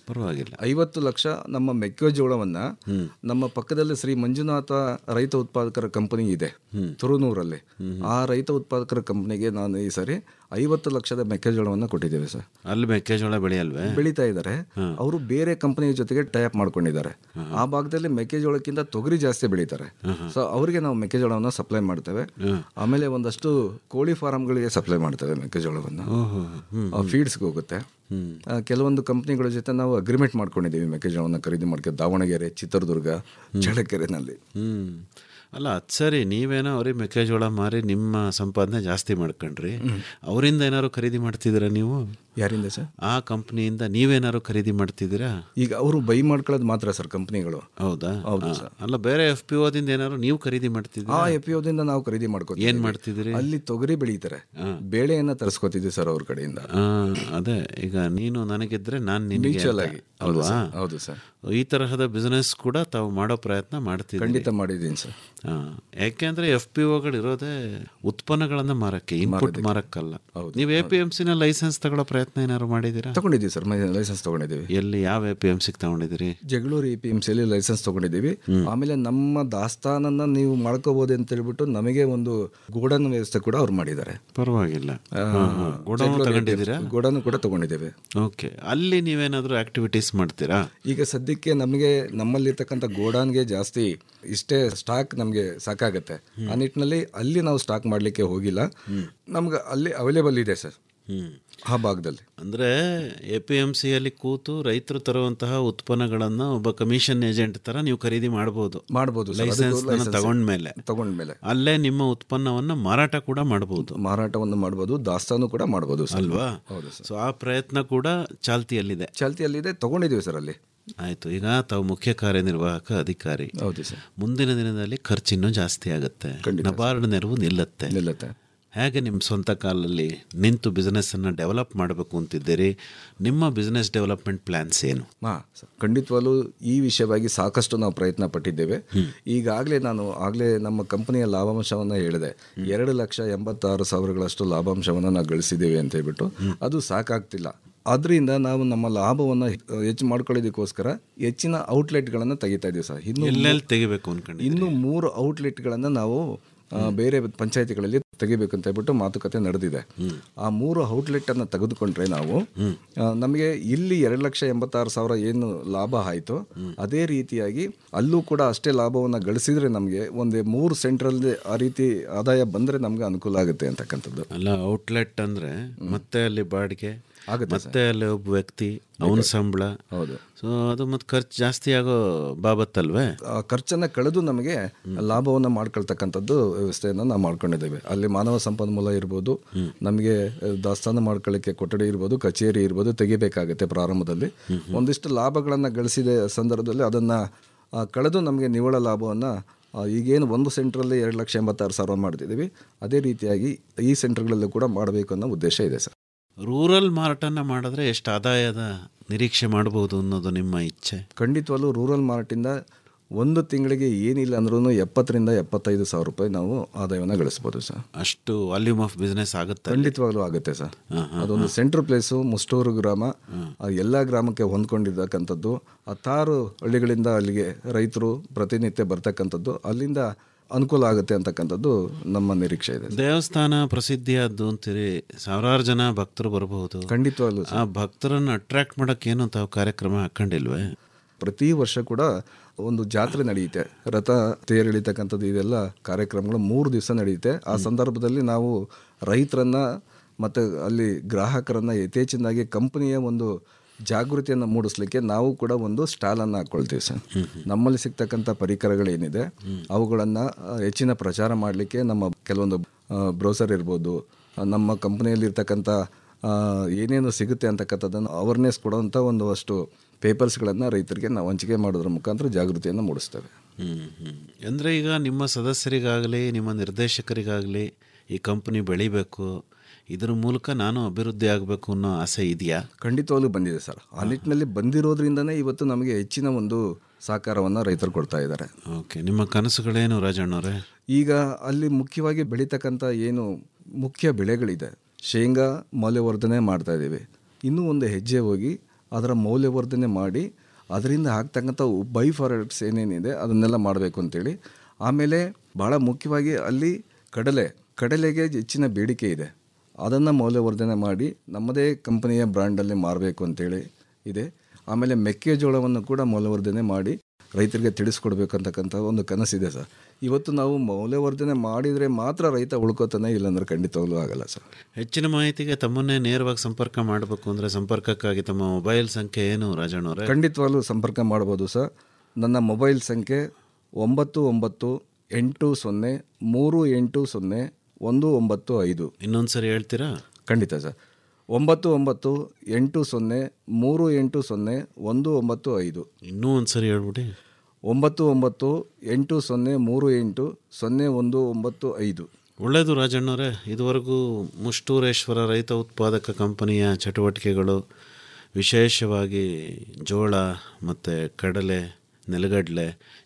ಪರವಾಗಿಲ್ಲ ಐವತ್ತು ಲಕ್ಷ ನಮ್ಮ ಮೆಕ್ಕೆಜೋಳವನ್ನ ನಮ್ಮ ಪಕ್ಕದಲ್ಲಿ ಶ್ರೀ ಮಂಜುನಾಥ ರೈತ ಉತ್ಪಾದಕರ ಕಂಪನಿ ಇದೆ ತುರುನೂರಲ್ಲಿ ಆ ರೈತ ಉತ್ಪಾದಕರ ಕಂಪನಿಗೆ ನಾನು ಈ ಸರಿ ಐವತ್ತು ಲಕ್ಷದ ಮೆಕ್ಕೆಜೋಳವನ್ನ ಕೊಟ್ಟಿದ್ದೇವೆ ಸರ್ ಅಲ್ಲಿ ಮೆಕ್ಕೆಜೋಳ ಬೆಳೆಯಲ್ವೇ ಬೆಳೀತಾ ಇದ್ದಾರೆ ಅವರು ಬೇರೆ ಕಂಪನಿಯ ಜೊತೆಗೆ ಟೈಪ್ ಮಾಡ್ಕೊಂಡಿದ್ದಾರೆ ಆ ಭಾಗದಲ್ಲಿ ಮೆಕ್ಕೆಜೋಳಕ್ಕಿಂತ ತೊಗರಿ ಜಾಸ್ತಿ ಬೆಳೀತಾರೆ ಸೊ ಅವರಿಗೆ ನಾವು ಮೆಕ್ಕೆಜೋಳವನ್ನು ಸಪ್ಲೈ ಮಾಡ್ತೇವೆ ಆಮೇಲೆ ಒಂದಷ್ಟು ಕೋಳಿ ಫಾರಂಗಳಿಗೆ ಸಪ್ಲೈ ಮಾಡ್ತೇವೆ ಮೆಕ್ಕೆಜೋಳವನ್ನು ಫೀಡ್ಸ್ಗೆ ಹೋಗುತ್ತೆ ಆ, ಕೆಲವೊಂದು ಕಂಪ್ನಿಗಳ ಜೊತೆ ನಾವು ಅಗ್ರಿಮೆಂಟ್ ಮಾಡ್ಕೊಂಡಿದ್ದೀವಿ ಮೆಕ್ಕೆಜೋಳವನ್ನು ಖರೀದಿ ಮಾಡ್ಕೊಂಡು ದಾವಣಗೆರೆ ಚಿತ್ರದುರ್ಗ ಚಳ್ಳಕೆರೆನಲ್ಲಿ ಹ್ಮ್ ಅಲ್ಲ ಅದು ಸರಿ ನೀವೇನೋ ಅವ್ರಿಗೆ ಮೆಕ್ಕೆಜೋಳ ಮಾರಿ ನಿಮ್ಮ ಸಂಪಾದನೆ ಜಾಸ್ತಿ ಮಾಡ್ಕೊಂಡ್ರಿ ಅವರಿಂದ ಏನಾದ್ರು ಖರೀದಿ ಮಾಡ್ತಿದ್ದೀರಾ ನೀವು ಯಾರಿಂದ ಸರ್ ಆ ಕಂಪ್ನಿಯಿಂದ ನೀವೇನಾದ್ರು ಖರೀದಿ ಮಾಡ್ತಿದ್ದೀರಾ ಈಗ ಅವರು ಬೈ ಮಾಡ್ಕೊಳ್ಳೋದು ಮಾತ್ರ ಸರ್ ಕಂಪ್ನಿಗಳು ಹೌದಾ ಹೌದು ಆ, ಸರ್. ಅಲ್ಲ ಬೇರೆ ಎಫ್ ಪಿ ಓದಿಂದ ಏನಾದ್ರು ನೀವು ಖರೀದಿ ಮಾಡ್ತಿದ್ದೀರಾ ಆ ಎಫ್ ದಿಂದ ನಾವು ಖರೀದಿ ಮಾಡ್ಕೋತೀವಿ ಏನ್ ಮಾಡ್ತಿದ್ದೀರಿ? ಅಲ್ಲಿ ತೊಗರಿ ಬೆಳೀತಾರೆ ಬೇಳೆಯನ್ನ ತರಿಸ್ಕೊತಿದ್ವಿ ಸರ್ ಅವ್ರ ಕಡೆಯಿಂದ ಆ, ಅದೇ ಈಗ ನೀನು ನನಗಿದ್ರೆ ನಾನು ನಿನಗೆ Mutual ಅಂತ. ಆಗಿ. ಹೌದು ಅಲ್ವಾ ಸರ್, ಹೌದು ಸರ್. ಈ ತರಹದ ಬಿಸ್ನೆಸ್ ಕೂಡ ತಾವು ಮಾಡೋ ಪ್ರಯತ್ನ ಮಾಡ್ತಿದ್ದೀರಿ ಖಂಡಿತ ಮಾಡಿದ್ದೀನಿ ಸರ್ ಆ, ಯಾಕೆಂದ್ರೆ ಎಫ್ ಪಿ ಒಗಳು ಇರೋದೇ ಉತ್ಪನ್ನಗಳನ್ನ ಮಾರಕ್ಕೆ ಇನ್ಪುಟ್ ಮಾರಕ್ಕಲ್ಲ ನೀವು ಎ ಪಿ ಎಂ ಸಿನ ಲೈಸೆನ್ಸ್ ತಗೊಳ್ಳೋ ಪ್ರಯತ್ನ ಏನಾದ್ರು ಮಾಡಿದ್ದೀರಾ ತಗೊಂಡಿದ್ದೀವಿ ಸರ್ ಲೈಸೆನ್ಸ್ ತಗೊಂಡಿದ್ದೀವಿ ಎಲ್ಲಿ ಯಾವ ಎ ಪಿ ಎಂ ಸಿಗೆ ತಗೊಂಡಿದ್ದೀರಿ ಜಗಳೂರು ಎ ಪಿ ಎಂ ಸಿಯಲ್ಲಿ ಲೈಸೆನ್ಸ್ ತಗೊಂಡಿದ್ದೀವಿ ಆಮೇಲೆ ನಮ್ಮ ದಾಸ್ತಾನನ್ನ ನೀವು ಮಾಡ್ಕೋಬಹುದು ಅಂತ ಹೇಳ್ಬಿಟ್ಟು ನಮಗೆ ಒಂದು ಗೋಡನ್ ವ್ಯವಸ್ಥೆ ಕೂಡ ಅವ್ರು ಮಾಡಿದ್ದಾರೆ ಪರವಾಗಿಲ್ಲ ಆ, ಹಾ, ಹಾ. ಗೋಡೌನ್ ಜಗಳೂರು ತಗೊಂಡಿದ್ದೀರಾ ಗೋಡನ್ ಕೂಡ ತಗೊಂಡಿದ್ದೇವೆ ಓಕೆ ಅಲ್ಲಿ ನೀವೇನಾದ್ರೂ ಆಕ್ಟಿವಿಟೀಸ್ ಮಾಡ್ತೀರಾ ಈಗ ಸದ್ಯಕ್ಕೆ ನಮಗೆ ನಮ್ಮಲ್ಲಿರ್ತಕ್ಕಂಥ ಗೋಡಾನ್ಗೆ ಜಾಸ್ತಿ ಇಷ್ಟೇ ಸ್ಟಾಕ್ ನಮಗೆ ಸಾಕಾಗತ್ತೆ ಆ ನಿಟ್ಟಿನಲ್ಲಿ ಅಲ್ಲಿ ನಾವು ಸ್ಟಾಕ್ ಮಾಡಲಿಕ್ಕೆ ಹೋಗಿಲ್ಲ ನಮ್ಗೆ ಅಲ್ಲಿ ಅವೈಲೇಬಲ್ ಇದೆ ಸರ್ ಹ್ಮ್ ಆ ಭಾಗದಲ್ಲಿ ಅಂದ್ರೆ ಎ ಪಿ ಎಂ ಸಿಯಲ್ಲಿ ಕೂತು ರೈತರು ತರುವಂತಹ ಉತ್ಪನ್ನಗಳನ್ನ ಒಬ್ಬ ಕಮಿಷನ್ ಏಜೆಂಟ್ ತರ ನೀವು ಖರೀದಿ ಮಾಡಬಹುದು ಮಾಡ್ಬೋದು ಸರ್. ಅದಕ್ಕೂ ಲೈಸೆನ್ಸ್ license ತಗೊಂಡ್ಮೇಲೆ ತಗೊಂಡ್ಮೇಲೆ ಅಲ್ಲೇ ನಿಮ್ಮ ಉತ್ಪನ್ನವನ್ನ ಮಾರಾಟ ಕೂಡ ಮಾಡಬಹುದು ಮಾರಾಟವನ್ನು ಮಾಡ್ಬೋದು ದಾಸ್ತಾನು ಕೂಡ ಮಾಡ್ಬೋದು ಸರ್ ಅಲ್ವಾ ಹೌದು ಸರ್ ಸೊ ಆ ಪ್ರಯತ್ನ ಕೂಡ ಚಾಲ್ತಿಯಲ್ಲಿದೆ ಚಾಲ್ತಿಯಲ್ಲಿದೆ ತಗೊಂಡಿದ್ದೀವಿ ಸರ್ ಅಲ್ಲಿ ಆಯ್ತು ಈಗ ತಾವು ಮುಖ್ಯ ಕಾರ್ಯನಿರ್ವಾಹಕ ಅಧಿಕಾರಿ ಹೌದು ಸರ್ ಮುಂದಿನ ದಿನದಲ್ಲಿ ಖರ್ಚಿನ್ನೂ ಜಾಸ್ತಿ ಆಗುತ್ತೆ ನಬಾರ್ಡ್ ನೆರವು ನಿಲ್ಲತ್ತೆ ನಿಲ್ಲತ್ತೆ ಹೇಗೆ ನಿಮ್ಮ ಸ್ವಂತ ಕಾಲಲ್ಲಿ ನಿಂತು ಬಿಸ್ನೆಸ್ ಅನ್ನ ಡೆವಲಪ್ ಮಾಡಬೇಕು ಅಂತಿದ್ದೀರಿ ನಿಮ್ಮ ಬಿಸ್ನೆಸ್ ಡೆವಲಪ್ಮೆಂಟ್ ಪ್ಲಾನ್ಸ್ ಏನು ಹಾ ಸರ್ ಖಂಡಿತವಾಗ್ಲೂ ಈ ವಿಷಯವಾಗಿ ಸಾಕಷ್ಟು ನಾವು ಪ್ರಯತ್ನ ಪಟ್ಟಿದ್ದೇವೆ ಈಗಾಗಲೇ ನಾನು ಆಗಲೇ ನಮ್ಮ ಕಂಪನಿಯ ಲಾಭಾಂಶವನ್ನು ಹೇಳಿದೆ ಎರಡು ಲಕ್ಷ ಎಂಬತ್ತಾರು ಸಾವಿರಗಳಷ್ಟು ಲಾಭಾಂಶವನ್ನು ನಾವು ಗಳಿಸಿದ್ದೇವೆ ಅಂತ ಹೇಳ್ಬಿಟ್ಟು ಅದು ಸಾಕಾಗ್ತಿಲ್ಲ ಅದರಿಂದ ನಾವು ನಮ್ಮ ಲಾಭವನ್ನು ಹೆಚ್ಚು ಮಾಡ್ಕೊಳ್ಳೋದಕ್ಕೋಸ್ಕರ ಹೆಚ್ಚಿನ ಔಟ್ಲೆಟ್ಗಳನ್ನು ತೆಗಿತಾ ಇದ್ದೀವಿ ಸರ್ ಇನ್ನು ಎಲ್ಲೆಲ್ಲಿ ತೆಗಿಬೇಕು ಅನ್ಕೊಂಡು ಇನ್ನು ಮೂರು ಔಟ್ಲೆಟ್ಗಳನ್ನು ನಾವು ಆ, ಬೇರೆ ಪಂಚಾಯತಿಗಳಲ್ಲಿ ತೆಗಿಬೇಕು ಅಂತ ಹೇಳ್ಬಿಟ್ಟು ಮಾತುಕತೆ ನಡೆದಿದೆ ಆ ಮೂರು ಔಟ್ಲೆಟ್ ಅನ್ನು ತೆಗೆದುಕೊಂಡ್ರೆ ನಾವು ಆ, ನಮಗೆ ಇಲ್ಲಿ ಎರಡು ಲಕ್ಷ ಎಂಬತ್ತಾರು ಸಾವಿರ ಏನು ಲಾಭ ಆಯಿತು ಅದೇ ರೀತಿಯಾಗಿ ಅಲ್ಲೂ ಕೂಡ ಅಷ್ಟೇ ಲಾಭವನ್ನು ಗಳಿಸಿದ್ರೆ ನಮಗೆ ಒಂದು ಮೂರು ಸೆಂಟ್ರಲ್ ಆ ರೀತಿ ಆದಾಯ ಬಂದರೆ ನಮ್ಗೆ ಅನುಕೂಲ ಆಗುತ್ತೆ ಅಂತಕ್ಕಂಥದ್ದು ಅಲ್ಲ ಔಟ್ಲೆಟ್ ಅಂದ್ರೆ ಮತ್ತೆ ಅಲ್ಲಿ ಬಾಡಿಗೆ ಆಗುತ್ತೆ ಮತ್ತೆ ಅಲ್ಲಿ ಒಬ್ಬ ವ್ಯಕ್ತಿ ಅವನ ಸಂಬಳ ಹೌದು ಸೊ ಅದು ಮತ್ತೆ ಖರ್ಚು ಜಾಸ್ತಿ ಆಗೋ ಬಾಬತ್ತಲ್ವೇ ಆ ಖರ್ಚನ್ನು ಕಳೆದು ನಮಗೆ ಲಾಭವನ್ನು ಮಾಡ್ಕೊಳ್ತಕ್ಕಂಥದ್ದು ವ್ಯವಸ್ಥೆಯನ್ನು ನಾವು ಮಾಡ್ಕೊಂಡಿದ್ದೇವೆ ಅಲ್ಲಿ ಮಾನವ ಸಂಪನ್ಮೂಲ ಇರ್ಬೋದು ನಮಗೆ ದಾಸ್ತಾನು ಮಾಡ್ಕೊಳ್ಳಿಕ್ಕೆ ಕೊಠಡಿ ಇರ್ಬೋದು ಕಚೇರಿ ಇರ್ಬೋದು ತೆಗಿಬೇಕಾಗುತ್ತೆ ಪ್ರಾರಂಭದಲ್ಲಿ ಒಂದಿಷ್ಟು ಲಾಭಗಳನ್ನು ಗಳಿಸಿದ ಸಂದರ್ಭದಲ್ಲಿ ಅದನ್ನು ಕಳೆದು ನಮಗೆ ನಿವ್ವಳ ಲಾಭವನ್ನು ಈಗೇನು ಒಂದು ಸೆಂಟ್ರಲ್ಲಿ ಎರಡು ಲಕ್ಷ ಎಂಬತ್ತಾರು ಸಾವಿರ ಮಾಡ್ತಿದ್ದೀವಿ ಅದೇ ರೀತಿಯಾಗಿ ಈ ಸೆಂಟರ್ಗಳಲ್ಲೂ ಕೂಡ ಮಾಡಬೇಕು ಅನ್ನೋ ಉದ್ದೇಶ ಇದೆ ಸರ್ ರೂರಲ್ ಮಾರಾಟನ ಮಾಡಿದ್ರೆ ಎಷ್ಟು ಆದಾಯದ ನಿರೀಕ್ಷೆ ಮಾಡಬಹುದು ಅನ್ನೋದು ನಿಮ್ಮ ಇಚ್ಛೆ ಖಂಡಿತವಾಗ್ಲೂ ರೂರಲ್ ಮಾರ್ಟಿಂದ ಒಂದು ತಿಂಗಳಿಗೆ ಏನಿಲ್ಲ ಅಂದ್ರೂ ಎಪ್ಪತ್ತರಿಂದ ಎಪ್ಪತ್ತೈದು ಸಾವಿರ ರೂಪಾಯಿ ನಾವು ಆದಾಯವನ್ನು ಗಳಿಸ್ಬೋದು ಸರ್ ಅಷ್ಟು ವಾಲ್ಯೂಮ್ ಆಫ್ ಬಿಸ್ನೆಸ್ ಆಗುತ್ತೆ ಖಂಡಿತವಾಗ್ಲೂ ಆಗುತ್ತೆ ಸರ್ ಅದೊಂದು ಸೆಂಟ್ರ್ ಪ್ಲೇಸು ಮುಷ್ಟೂರು ಗ್ರಾಮ ಆ ಎಲ್ಲ ಗ್ರಾಮಕ್ಕೆ ಹೊಂದ್ಕೊಂಡಿರ್ತಕ್ಕಂಥದ್ದು ಹತ್ತಾರು ಹಳ್ಳಿಗಳಿಂದ ಅಲ್ಲಿಗೆ ರೈತರು ಪ್ರತಿನಿತ್ಯ ಬರ್ತಕ್ಕಂಥದ್ದು ಅಲ್ಲಿಂದ ಅನುಕೂಲ ಆಗುತ್ತೆ ಅಂತಕ್ಕಂಥದ್ದು ನಮ್ಮ ನಿರೀಕ್ಷೆ ಇದೆ ದೇವಸ್ಥಾನ ಪ್ರಸಿದ್ಧಿಯಾದ್ದು ಅಂತೀರಿ ಸಾವಿರಾರು ಜನ ಭಕ್ತರು ಬರಬಹುದು ಖಂಡಿತವಾಗ್ಲೂ ಆ ಭಕ್ತರನ್ನ ಅಟ್ರಾಕ್ಟ್ ಮಾಡಕ್ಕೆ ಏನು ತಾವು ಕಾರ್ಯಕ್ರಮ ಹಾಕೊಂಡಿಲ್ವೇ ಪ್ರತಿ ವರ್ಷ ಕೂಡ ಒಂದು ಜಾತ್ರೆ ನಡೆಯುತ್ತೆ ರಥ ತೇರು ಎಳಿತಕ್ಕಂಥದ್ದು ಇದೆಲ್ಲ ಕಾರ್ಯಕ್ರಮಗಳು ಮೂರು ದಿವಸ ನಡೆಯುತ್ತೆ ಆ ಸಂದರ್ಭದಲ್ಲಿ ನಾವು ರೈತರನ್ನ ಮತ್ತು ಅಲ್ಲಿ ಗ್ರಾಹಕರನ್ನ ಯಥೇಚ್ಛಿನಾಗಿ ಕಂಪನಿಯ ಒಂದು ಜಾಗೃತಿಯನ್ನು ಮೂಡಿಸ್ಲಿಕ್ಕೆ ನಾವು ಕೂಡ ಒಂದು ಸ್ಟಾಲನ್ನು ಹಾಕ್ಕೊಳ್ತೀವಿ ಸರ್ ನಮ್ಮಲ್ಲಿ ಸಿಗ್ತಕ್ಕಂಥ ಪರಿಕರಗಳೇನಿದೆ ಅವುಗಳನ್ನು ಹೆಚ್ಚಿನ ಪ್ರಚಾರ ಮಾಡಲಿಕ್ಕೆ ನಮ್ಮ ಕೆಲವೊಂದು ಬ್ರೌಸರ್ ಇರ್ಬೋದು ಆ, ನಮ್ಮ ಕಂಪನಿಯಲ್ಲಿರ್ತಕ್ಕಂಥ ಆ, ಏನೇನು ಸಿಗುತ್ತೆ ಅಂತಕ್ಕಂಥದ್ದನ್ನು ಅವೇರ್ನೆಸ್ ಕೊಡುವಂಥ ಒಂದು ಅಷ್ಟು ಪೇಪರ್ಸ್ಗಳನ್ನು ರೈತರಿಗೆ ನಾವು ಹಂಚಿಕೆ ಮಾಡೋದ್ರ ಮುಖಾಂತರ ಜಾಗೃತಿಯನ್ನು ಮೂಡಿಸ್ತೇವೆ ಹ್ಮ್ ಹ್ಮ್ ಅಂದರೆ ಈಗ ನಿಮ್ಮ ಸದಸ್ಯರಿಗಾಗಲಿ ನಿಮ್ಮ ನಿರ್ದೇಶಕರಿಗಾಗಲಿ ಈ ಕಂಪನಿ ಬೆಳಿಬೇಕು ಇದ್ರ ಮೂಲಕ ನಾನು ಅಭಿವೃದ್ಧಿ ಆಗಬೇಕು ಅನ್ನೋ ಆಸೆ ಇದೆಯಾ ಖಂಡಿತವಾಗ್ಲೂ ಬಂದಿದೆ ಸರ್ ಆ ನಿಟ್ಟಿನಲ್ಲಿ ಬಂದಿರೋದ್ರಿಂದನೇ ಇವತ್ತು ನಮಗೆ ಹೆಚ್ಚಿನ ಒಂದು ಸಹಕಾರವನ್ನು ರೈತರು ಕೊಡ್ತಾ ಇದ್ದಾರೆ ಓಕೆ ನಿಮ್ಮ ಕನಸುಗಳೇನು ರಾಜಣ್ಣವ್ರೆ ಈಗ ಅಲ್ಲಿ ಮುಖ್ಯವಾಗಿ ಬೆಳೀತಕ್ಕಂಥ ಏನು ಮುಖ್ಯ ಬೆಳೆಗಳಿದೆ ಶೇಂಗಾ ಮೌಲ್ಯವರ್ಧನೆ ಮಾಡ್ತಾ ಇದ್ದೀವಿ ಇನ್ನೂ ಒಂದು ಹೆಜ್ಜೆ ಹೋಗಿ ಅದರ ಮೌಲ್ಯವರ್ಧನೆ ಮಾಡಿ ಅದರಿಂದ ಆಗ್ತಕ್ಕಂಥ ಬೈ ಫಾರೆಕ್ಟ್ಸ್ ಏನೇನಿದೆ ಅದನ್ನೆಲ್ಲ ಮಾಡಬೇಕು ಅಂತೇಳಿ ಆಮೇಲೆ ಭಾಳ ಮುಖ್ಯವಾಗಿ ಅಲ್ಲಿ ಕಡಲೆ ಕಡಲೆಗೆ ಹೆಚ್ಚಿನ ಬೇಡಿಕೆ ಇದೆ ಅದನ್ನು ಮೌಲ್ಯವರ್ಧನೆ ಮಾಡಿ ನಮ್ಮದೇ ಕಂಪನಿಯ ಬ್ರ್ಯಾಂಡಲ್ಲಿ ಮಾರಬೇಕು ಅಂತೇಳಿ ಇದೆ ಆಮೇಲೆ ಮೆಕ್ಕೆಜೋಳವನ್ನು ಕೂಡ ಮೌಲ್ಯವರ್ಧನೆ ಮಾಡಿ ರೈತರಿಗೆ ತಿಳಿಸ್ಕೊಡ್ಬೇಕಂತಕ್ಕಂಥ ಒಂದು ಕನಸಿದೆ ಸರ್ ಇವತ್ತು ನಾವು ಮೌಲ್ಯವರ್ಧನೆ ಮಾಡಿದರೆ ಮಾತ್ರ ರೈತ ಉಳ್ಕೋತಾನೆ ಇಲ್ಲಾಂದ್ರೆ ಖಂಡಿತವಾಗ್ಲೂ ಆಗಲ್ಲ ಸರ್ ಹೆಚ್ಚಿನ ಮಾಹಿತಿಗೆ ತಮ್ಮನ್ನೇ ನೇರವಾಗಿ ಸಂಪರ್ಕ ಮಾಡಬೇಕು ಅಂದರೆ ಸಂಪರ್ಕಕ್ಕಾಗಿ ತಮ್ಮ ಮೊಬೈಲ್ ಸಂಖ್ಯೆ ಏನು ರಾಜಣ್ಣವರೇ ಖಂಡಿತವಾಗ್ಲೂ ಸಂಪರ್ಕ ಮಾಡ್ಬೋದು ಸರ್ ನನ್ನ ಮೊಬೈಲ್ ಸಂಖ್ಯೆ ಒಂಬತ್ತು ಒಂಬತ್ತು ಎಂಟು ಸೊನ್ನೆ ಮೂರು ಎಂಟು ಸೊನ್ನೆ ಒಂದು ಒಂಬತ್ತು ಐದು ಇನ್ನೊಂದು ಸರಿ ಹೇಳ್ತೀರಾ ಖಂಡಿತ ಸರ್ ಒಂಬತ್ತು ಒಂಬತ್ತು ಎಂಟು ಸೊನ್ನೆ ಮೂರು ಎಂಟು ಸೊನ್ನೆ ಒಂದು ಒಂಬತ್ತು ಐದು ಇನ್ನೂ ಒಂದು ಸರಿ ಹೇಳ್ಬಿಡಿ ಒಂಬತ್ತು ಒಂಬತ್ತು ಎಂಟು ಸೊನ್ನೆ ಮೂರು ಎಂಟು ಸೊನ್ನೆ ಒಂದು ಒಂಬತ್ತು ಐದು ಒಳ್ಳೆಯದು ರಾಜಣ್ಣವರೇ ಇದುವರೆಗೂ ಮುಷ್ಟೂರೇಶ್ವರ ರೈತ ಉತ್ಪಾದಕ ಕಂಪನಿಯ ಚಟುವಟಿಕೆಗಳು ವಿಶೇಷವಾಗಿ ಜೋಳ ಮತ್ತು ಕಡಲೆ ನೆಲಗಡಲೆ